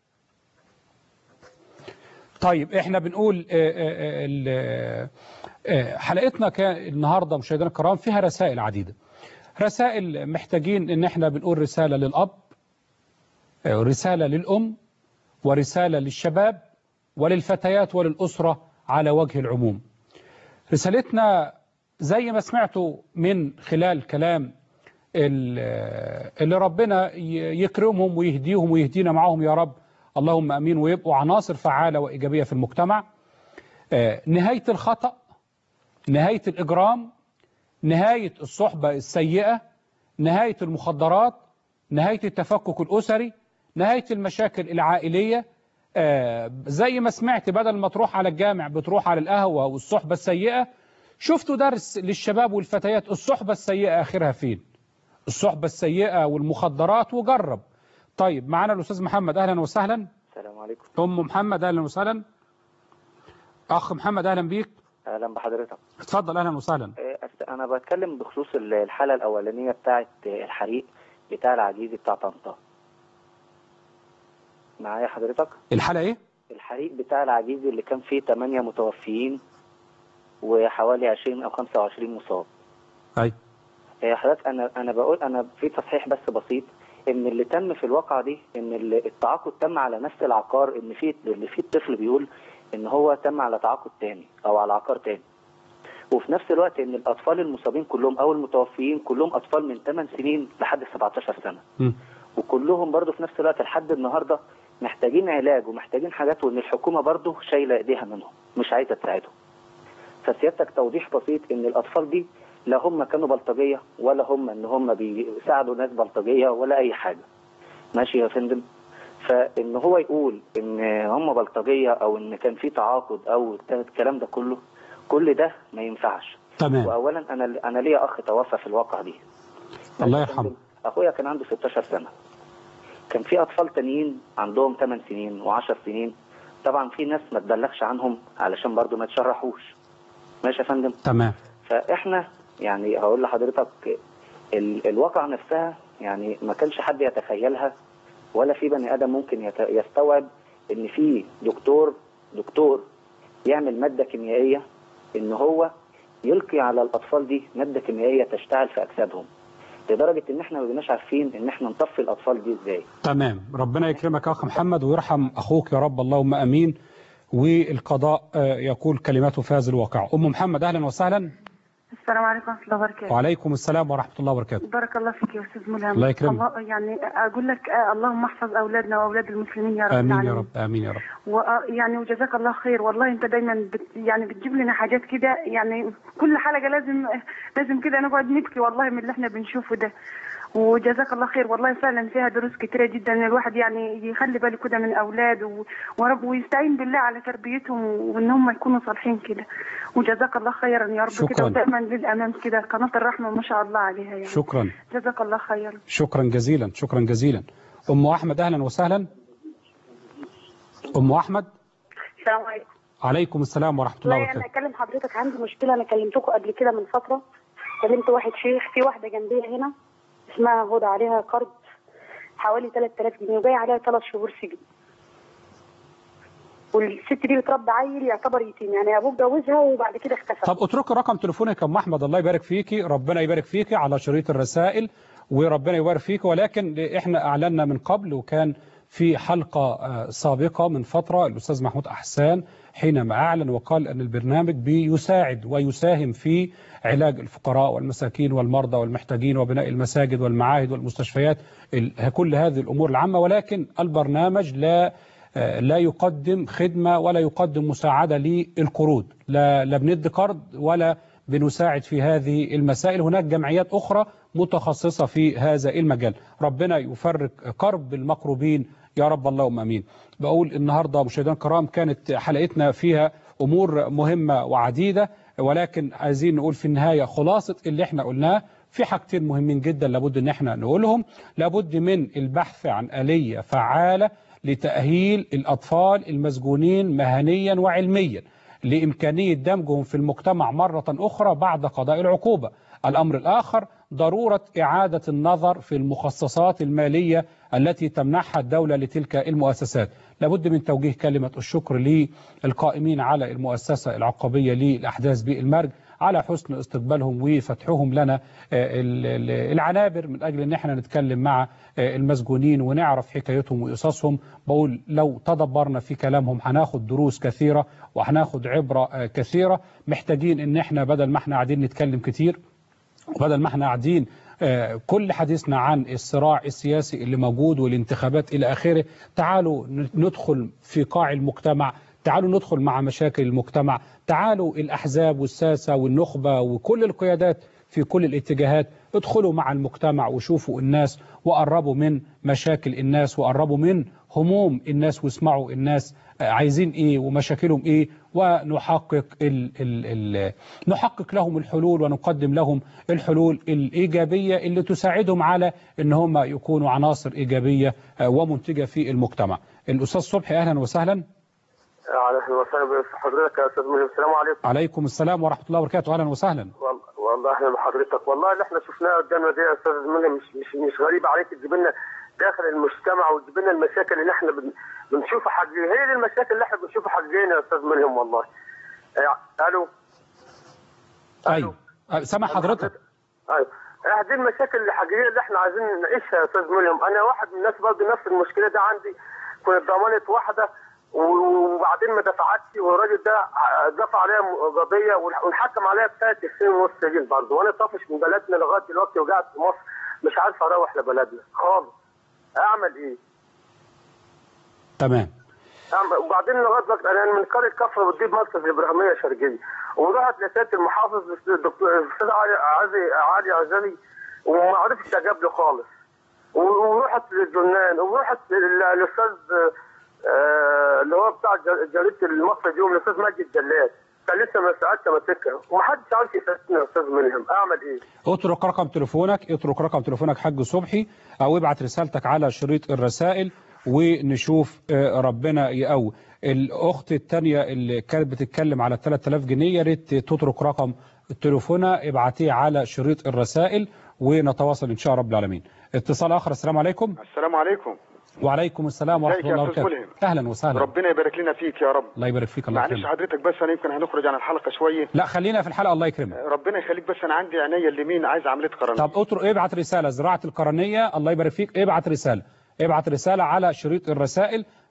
طيب احنا بنقول آه، آه، ال- آه، حلقتنا كان النهارده مشاهدينا الكرام فيها رسائل عديده رسائل محتاجين ان احنا بنقول رساله للاب آه، رساله للام ورساله للشباب وللفتيات وللاسره على وجه العموم رسالتنا زي ما سمعتوا من خلال كلام ال- اللي ربنا ي- يكرمهم ويهديهم ويهدينا معاهم يا رب اللهم امين ويبقوا عناصر فعاله وايجابيه في المجتمع آه، نهايه الخطا نهايه الاجرام نهايه الصحبه السيئه نهايه المخدرات نهايه التفكك الاسري نهايه المشاكل العائليه آه، زي ما سمعت بدل ما تروح على الجامع بتروح على القهوه والصحبه السيئه شفتوا درس للشباب والفتيات الصحبه السيئه اخرها فين الصحبة السيئة والمخدرات وجرب طيب معانا الأستاذ محمد أهلا وسهلا السلام عليكم أم محمد أهلا وسهلا أخ محمد أهلا بيك اهلا بحضرتك اتفضل أهلا وسهلا إيه، أست- انا بتكلم بخصوص ال- الحاله الاولانيه بتاعه الحريق بتاع العجيزي بتاع طنطا معايا حضرتك الحالة إيه؟ الحريق بتاع العجيزي اللي كان فيه 8 متوفيين وحوالي 20 او 25 مصاب أي إيه، حضرتك انا انا بقول انا في تصحيح بس بسيط ان اللي تم في الواقعه دي ان ال- التعاقد تم على نفس العقار ان في اللي فيه الطفل بيقول ان هو تم على تعاقد تاني او على عقار تاني وفي نفس الوقت ان الاطفال المصابين كلهم او المتوفيين كلهم اطفال من 8 سنين لحد 17 سنه مم. وكلهم برضو في نفس الوقت لحد النهارده محتاجين علاج ومحتاجين حاجات وان الحكومه برضو شايله ايديها منهم مش عايزه تساعدهم فسيادتك توضيح بسيط ان الاطفال دي لا هم كانوا بلطجيه ولا هم ان هم بيساعدوا ناس بلطجيه ولا اي حاجه ماشي يا فندم فان هو يقول ان هم بلطجيه او ان كان في تعاقد او الكلام ده كله كل ده ما ينفعش تمام واولا انا انا ليا اخ توفى في الواقعه دي الله يرحمه اخويا كان عنده 16 سنه كان في اطفال تانيين عندهم 8 سنين و10 سنين طبعا في ناس ما تبلغش عنهم علشان برضو ما تشرحوش ماشي يا فندم تمام فاحنا يعني هقول لحضرتك ال الواقع نفسها يعني ما كانش حد يتخيلها ولا في بني ادم ممكن يت يستوعب ان في دكتور دكتور يعمل ماده كيميائيه ان هو يلقي على الاطفال دي ماده كيميائيه تشتعل في اجسادهم لدرجه ان احنا ما بقيناش عارفين ان احنا نطفي الاطفال دي ازاي تمام ربنا يكرمك يا أخ محمد ويرحم أخوك يا رب اللهم أمين والقضاء آه، يقول كلماته في هذا الواقع أم محمد أهلا وسهلا السلام عليكم ورحمة الله وبركاته وعليكم السلام ورحمة الله وبركاته بارك الله فيك يا أستاذ ملهم الله يكرمك. الله يعني أقول لك آه، اللهم احفظ أولادنا وأولاد المسلمين يا رب آمين يا العالمين. رب آمين يا رب ويعني وجزاك الله خير والله انت دايما بت يعني بتجيب لنا حاجات كده يعني كل حلقه لازم لازم كده نقعد نبكي والله من اللي احنا بنشوفه ده وجزاك الله خير والله فعلا فيها دروس كتيره جدا إن الواحد يعني يخلي باله كده من اولاده و- ورب ويستعين بالله على تربيتهم وان هم يكونوا صالحين كده وجزاك الله خيرا يا رب شكراً. كده ودائما للامام كده قناه الرحمه ما شاء الله عليها يعني شكرا جزاك الله خيرا شكرا جزيلا شكرا جزيلا أم أحمد أهلا وسهلا أم أحمد السلام عليكم عليكم السلام ورحمة الله والله انا وبركاته اكلم حضرتك عندي مشكله انا كلمتكم قبل كده من فتره كلمت واحد شيخ في واحده جنبيه هنا اسمها هدى عليها قرض حوالي 3000 جنيه وجاي عليها ثلاث شهور سجن والست دي بتربي عيل يعتبر يتيم يعني ابوه اتجوزها وبعد كده اختفى طب اتركي رقم تليفونك يا ام احمد الله يبارك فيكي ربنا يبارك فيكي على شريط الرسائل وربنا يبارك فيكي ولكن احنا اعلنا من قبل وكان في حلقة آه، سابقة من فترة الأستاذ محمود أحسان حينما أعلن وقال أن البرنامج بيساعد ويساهم في علاج الفقراء والمساكين والمرضى والمحتاجين وبناء المساجد والمعاهد والمستشفيات ال- كل هذه الأمور العامة ولكن البرنامج لا آه، لا يقدم خدمة ولا يقدم مساعدة للقروض لا, لا بندي قرض ولا بنساعد في هذه المسائل هناك جمعيات أخرى متخصصة في هذا المجال ربنا يفرق كرب المقروبين يا رب اللهم امين بقول النهارده مشاهدينا الكرام كانت حلقتنا فيها امور مهمه وعديده ولكن عايزين نقول في النهايه خلاصه اللي احنا قلناه في حاجتين مهمين جدا لابد ان احنا نقولهم لابد من البحث عن آلية فعالة لتأهيل الأطفال المسجونين مهنيا وعلميا لإمكانية دمجهم في المجتمع مرة أخرى بعد قضاء العقوبة الأمر الآخر ضرورة إعادة النظر في المخصصات المالية التي تمنحها الدولة لتلك المؤسسات لابد من توجيه كلمة الشكر للقائمين على المؤسسة العقابية للأحداث بالمرج على حسن استقبالهم وفتحهم لنا آه، ال- ال- العنابر من أجل أن احنا نتكلم مع آه، المسجونين ونعرف حكايتهم وقصصهم بقول لو تدبرنا في كلامهم هناخد دروس كثيرة وهناخد عبرة آه، كثيرة محتاجين ان احنا بدل ما احنا قاعدين نتكلم كتير وبدل ما احنا قاعدين آه، كل حديثنا عن الصراع السياسي اللي موجود والانتخابات إلى آخره تعالوا ن- ندخل في قاع المجتمع تعالوا ندخل مع مشاكل المجتمع تعالوا الأحزاب والساسة والنخبة وكل القيادات في كل الاتجاهات ادخلوا مع المجتمع وشوفوا الناس وقربوا من مشاكل الناس وقربوا من هموم الناس واسمعوا الناس آه، عايزين ايه ومشاكلهم ايه ونحقق ال ال ال نحقق لهم الحلول ونقدم لهم الحلول الإيجابية اللي تساعدهم على ان هم يكونوا عناصر إيجابية آه، ومنتجة في المجتمع الأستاذ صبحي أهلا وسهلا اهلا وسهلا بحضرتك يا استاذ مهم السلام عليكم عليكم السلام ورحمة الله وبركاته أهلا وسهلا وال- والله اهلا بحضرتك والله اللي احنا شفناه قدامنا دي يا استاذ مهم مش مش مش غريب عليك تجيب لنا داخل المجتمع وتجيب لنا المشاكل اللي احنا بن- بنشوفها حقيقية هي دي المشاكل اللي احنا بنشوفها حقيقية يا استاذ ملهم والله آه، الو أيوة آه، سامع حضرتك ايوه آه، دي المشاكل الحقيقيه اللي احنا عايزين نعيشها يا استاذ ملهم انا واحد من الناس برضه نفس المشكله دي عندي كنت ضمانه واحده وبعدين ما دفعتش والراجل ده دفع عليها قضيه ونحكم عليها بثلاث سنين ونص سجن برضه وانا طافش من بلدنا لغايه دلوقتي وقاعد في مصر مش عارف اروح لبلدنا خالص اعمل ايه؟ تمام أعمل- وبعدين لغايه دلوقتي انا من قريه كفر بتجيب مركز الابراهيميه شرقيه ورحت لسياده المحافظ الدكتور الاستاذ علي عزي علي عزلي وما عرفتش اجاب له خالص ورحت للجنان ورحت لل- للاستاذ آه، اللي هو بتاع ج- جريده المصري اليوم الاستاذ مجد جلال كان لسه ما ساعدش ماسكها ومحدش عارف يساعدني يا استاذ ملهم اعمل ايه؟ اترك رقم تليفونك اترك رقم تليفونك حاج صبحي او ابعت رسالتك على شريط الرسائل ونشوف آه، ربنا يقوي الاخت الثانيه اللي كانت بتتكلم على 3000 جنيه يا ريت تترك رقم تليفونها ابعتيه على شريط الرسائل ونتواصل ان شاء رب العالمين اتصال اخر السلام عليكم السلام عليكم وعليكم السلام ورحمه ازيك يا الله أستاذ وبركاته ملهم؟ اهلا وسهلا ربنا يبارك لنا فيك يا رب الله يبارك فيك الله معلش يكرمك حضرتك بس انا يمكن هنخرج عن الحلقه شويه لا خلينا في الحلقه الله يكرمك ربنا يخليك بس انا عندي عينيا اليمين عايز عمليه قرنيه طب اترك ابعت رسالة زراعة القرنية الله يبارك فيك ابعت رسالة ابعت رسالة على شريط الرسائل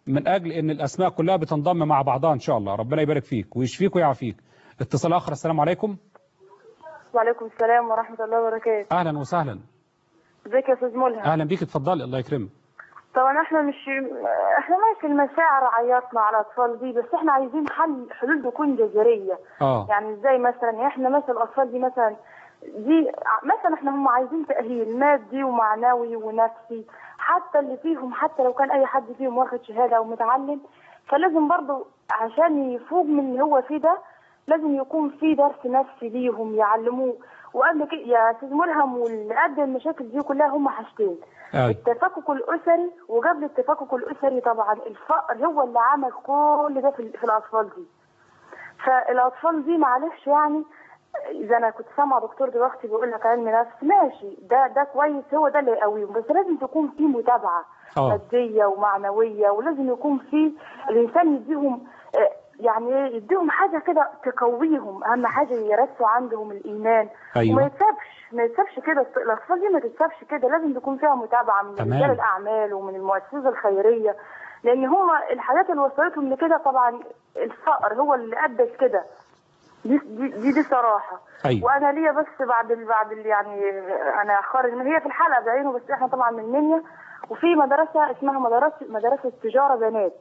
من أجل أن الأسماء كلها بتنضم مع بعضها إن شاء الله ربنا يبارك فيك ويشفيك ويعافيك اتصال آخر السلام عليكم وعليكم السلام ورحمة الله وبركاته أهلا وسهلا ازيك يا استاذ ملهم أهلا بيك اتفضلي الله يكرمك طبعا احنا مش احنا ماشي المشاعر عيطنا على الاطفال دي بس احنا عايزين حل حلول تكون جذريه اه يعني ازاي مثلا يعني احنا مثلا الاطفال دي مثلا دي مثلا احنا هم عايزين تاهيل مادي ومعنوي ونفسي حتى اللي فيهم حتى لو كان اي حد فيهم واخد شهاده او متعلم فلازم برضه عشان يفوق من اللي هو فيه ده لازم يكون في درس نفسي ليهم يعلموه وقبل كده يا استاذ ملهم واللي ادى المشاكل دي كلها هم حاجتين أي. التفكك الاسري وقبل التفكك الاسري طبعا الفقر هو اللي عمل كل ده في, في الاطفال دي فالاطفال دي معلش يعني اذا انا كنت سامعه دكتور دلوقتي بيقول لك علم نفس ماشي ده ده كويس هو ده اللي يقويهم بس لازم تكون في متابعه اه ماديه ومعنويه ولازم يكون في الانسان يديهم آه، يعني إيه، يديهم حاجه كده تقويهم اهم حاجه يرسوا عندهم الايمان أيوة. وما يتسابش ما يتسابش كده الاطفال دي ما تتسابش كده لازم تكون فيها متابعه من تمام. رجال الاعمال ومن المؤسسات الخيريه لان هم الحاجات اللي وصلتهم لكده طبعا الفقر هو اللي ادى لكده دي دي دي, دي صراحه أيوة. وانا ليا بس بعد ال بعد ال يعني انا خارج هي في الحلقه بعينه بس احنا طبعا من منيا وفي مدرسه اسمها مدرسه مدرسه تجاره بنات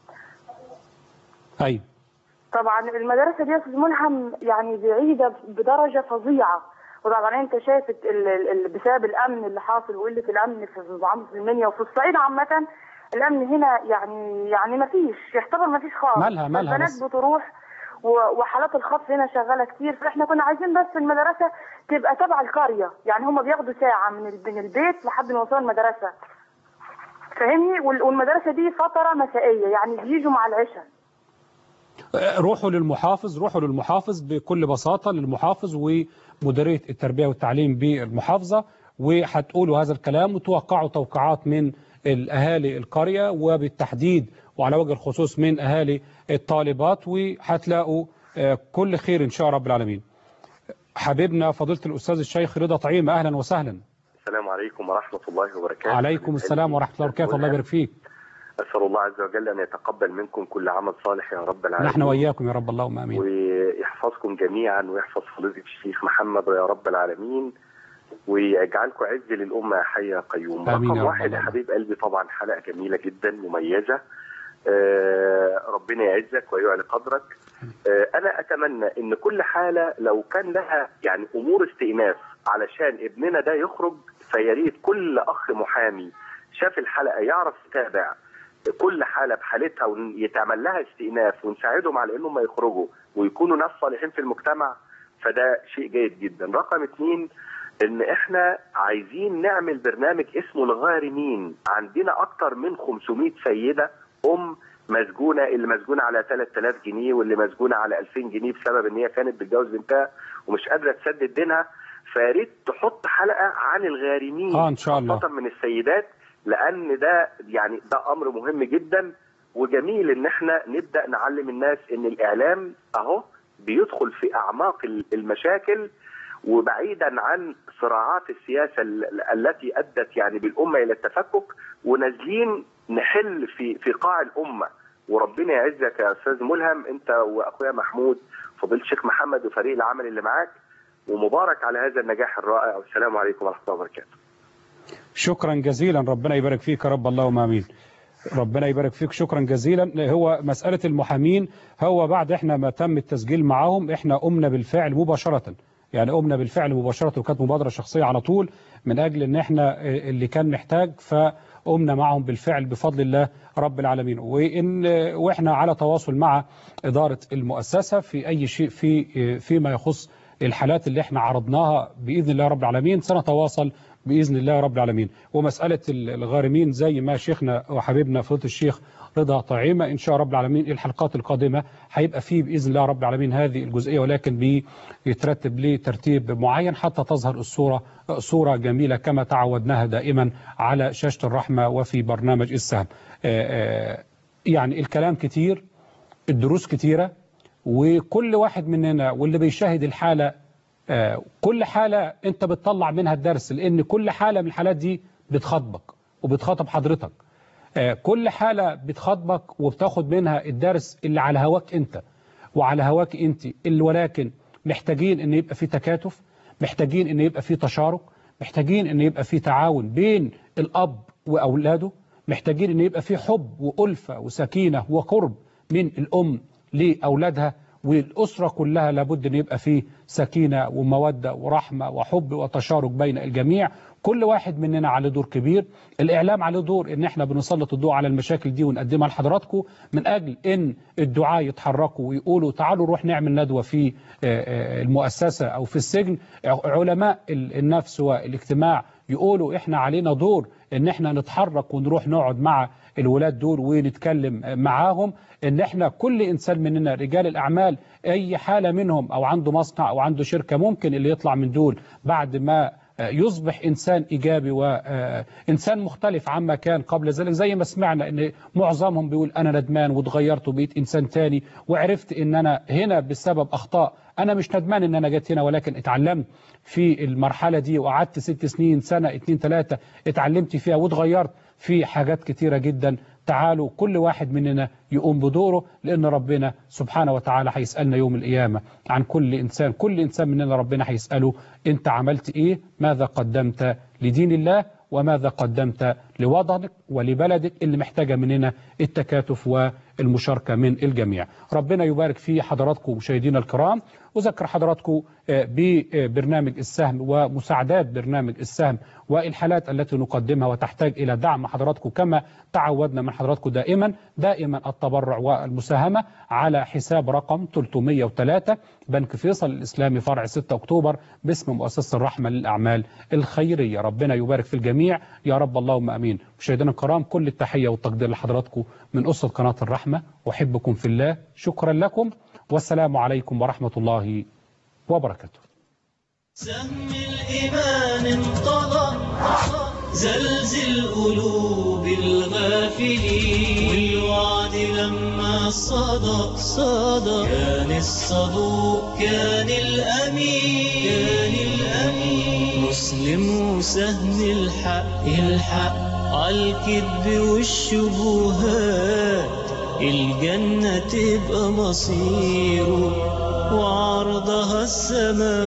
أيوة طبعا المدرسه دي يا استاذ ملهم يعني بعيده بدرجه فظيعه وطبعا انت شايف ال- ال- ال- بسبب الامن اللي حاصل وقله الامن في معامله المنيا وفي الصعيد عامه الامن هنا يعني يعني ما فيش يعتبر ما فيش خالص مالها- مالها البنات بس؟ بتروح و- وحالات الخطف هنا شغاله كتير فاحنا كنا عايزين بس المدرسه تبقى تبع القريه يعني هم بياخدوا ساعه من ال- من البيت لحد ما يوصلوا المدرسه فاهمني وال- والمدرسه دي فتره مسائيه يعني بيجوا مع العشاء روحوا للمحافظ روحوا للمحافظ بكل بساطة للمحافظ ومديرية التربية والتعليم بالمحافظة وهتقولوا هذا الكلام وتوقعوا توقعات من الأهالي القرية وبالتحديد وعلى وجه الخصوص من أهالي الطالبات وهتلاقوا آه، كل خير إن شاء رب العالمين حبيبنا فضيلة الأستاذ الشيخ رضا طعيم أهلا وسهلا السلام عليكم ورحمة الله وبركاته عليكم السلام ورحمة الله وبركاته الله يبارك فيك أسأل الله عز وجل أن يتقبل منكم كل عمل صالح يا رب العالمين نحن وإياكم يا رب اللهم آمين ويحفظكم جميعا ويحفظ فضيلة الشيخ محمد يا رب العالمين ويجعلكم عز للأمة يا حي يا قيوم آمين يا رقم رب واحد يا اللهم. حبيب قلبي طبعا حلقة جميلة جدا مميزة آه، ربنا يعزك ويعلي قدرك آه، أنا أتمنى إن كل حالة لو كان لها يعني أمور استئناف علشان ابننا ده يخرج فيا ريت كل أخ محامي شاف الحلقة يعرف يتابع كل حالة بحالتها ويتعمل لها استئناف ونساعدهم على انهم يخرجوا ويكونوا ناس صالحين في المجتمع فده شيء جيد جدا رقم اتنين ان احنا عايزين نعمل برنامج اسمه الغارمين عندنا اكتر من 500 سيدة ام مسجونة اللي مسجونة على 3000 جنيه واللي مسجونة على 2000 جنيه بسبب ان هي كانت بتجوز بنتها ومش قادرة تسدد دينها فياريت تحط حلقة عن الغارمين آه، إن شاء الله. خاصة من السيدات لان ده يعني ده امر مهم جدا وجميل ان احنا نبدا نعلم الناس ان الاعلام اهو بيدخل في اعماق ال- المشاكل وبعيدا عن صراعات السياسه ال- التي ادت يعني بالامه الى التفكك ونازلين نحل في في قاع الامه وربنا يعزك يا استاذ ملهم انت واخويا محمود فضيله الشيخ محمد وفريق العمل اللي معاك ومبارك على هذا النجاح الرائع والسلام عليكم ورحمه الله وبركاته شكرا جزيلا ربنا يبارك فيك يا رب اللهم امين ربنا يبارك فيك شكرا جزيلا هو مسألة المحامين هو بعد احنا ما تم التسجيل معاهم احنا قمنا بالفعل مباشرة يعني قمنا بالفعل مباشرة وكانت مبادرة شخصية على طول من أجل أن احنا اللي كان محتاج فقمنا معهم بالفعل بفضل الله رب العالمين وإن وإحنا على تواصل مع إدارة المؤسسة في أي شيء في فيما يخص الحالات اللي احنا عرضناها بإذن الله رب العالمين سنتواصل بإذن الله رب العالمين ومسألة الغارمين زي ما شيخنا وحبيبنا فضيله الشيخ رضا طعيمة إن شاء رب العالمين الحلقات القادمة هيبقى فيه بإذن الله رب العالمين هذه الجزئية ولكن بيترتب ليه ترتيب معين حتى تظهر الصورة صورة جميلة كما تعودناها دائما على شاشة الرحمة وفي برنامج السهم يعني الكلام كتير الدروس كتيرة وكل واحد مننا واللي بيشاهد الحالة كل حالة انت بتطلع منها الدرس لان كل حالة من الحالات دي بتخاطبك وبتخاطب حضرتك آه، كل حالة بتخاطبك وبتاخد منها الدرس اللي على هواك انت وعلى هواك انت اللي ولكن محتاجين ان يبقى في تكاتف محتاجين ان يبقى في تشارك محتاجين ان يبقى في تعاون بين الاب واولاده محتاجين ان يبقى في حب والفه وسكينه وقرب من الام لاولادها والاسره كلها لابد ان يبقى فيه سكينه وموده ورحمه وحب وتشارك بين الجميع كل واحد مننا عليه دور كبير الاعلام عليه دور ان احنا بنسلط الضوء على المشاكل دي ونقدمها لحضراتكم من اجل ان الدعاة يتحركوا ويقولوا تعالوا نروح نعمل ندوه في آه، آه، المؤسسه او في السجن علماء ال- النفس والاجتماع يقولوا احنا علينا دور ان احنا نتحرك ونروح نقعد مع الولاد دول ونتكلم معاهم ان احنا كل انسان مننا رجال الاعمال اي حاله منهم او عنده مصنع او عنده شركه ممكن اللي يطلع من دول بعد ما يصبح انسان ايجابي وانسان مختلف عما كان قبل ذلك زي ما سمعنا ان معظمهم بيقول انا ندمان واتغيرت وبقيت انسان تاني وعرفت ان انا هنا بسبب اخطاء انا مش ندمان ان انا جيت هنا ولكن اتعلمت في المرحله دي وقعدت ست سنين سنه اتنين تلاته اتعلمت فيها واتغيرت في حاجات كتيره جدا تعالوا كل واحد مننا يقوم بدوره لأن ربنا سبحانه وتعالى هيسألنا يوم القيامة عن كل إنسان كل إنسان مننا ربنا هيسأله أنت عملت إيه ماذا قدمت لدين الله وماذا قدمت لوطنك ولبلدك اللي محتاجة مننا التكاتف والمشاركة من الجميع ربنا يبارك في حضراتكم مشاهدينا الكرام وذكر حضراتكم ببرنامج السهم ومساعدات برنامج السهم والحالات التي نقدمها وتحتاج إلى دعم حضراتكم كما تعودنا من حضراتكم دائما دائما التبرع والمساهمة على حساب رقم 303 بنك فيصل الإسلامي فرع 6 أكتوبر باسم مؤسسة الرحمة للأعمال الخيرية ربنا يبارك في الجميع يا رب اللهم أمين مشاهدينا الكرام كل التحية والتقدير لحضراتكم من أسرة قناة الرحمة أحبكم في الله شكرا لكم والسلام عليكم ورحمة الله وبركاته سهم الإيمان انطلق زلزل قلوب الغافلين والوعد لما صدق صدق كان الصدوق كان الأمين كان الأمين مسلم وسهم الحق الحق عالكذب والشبهات الجنة تبقى مصيره وعرضها السماء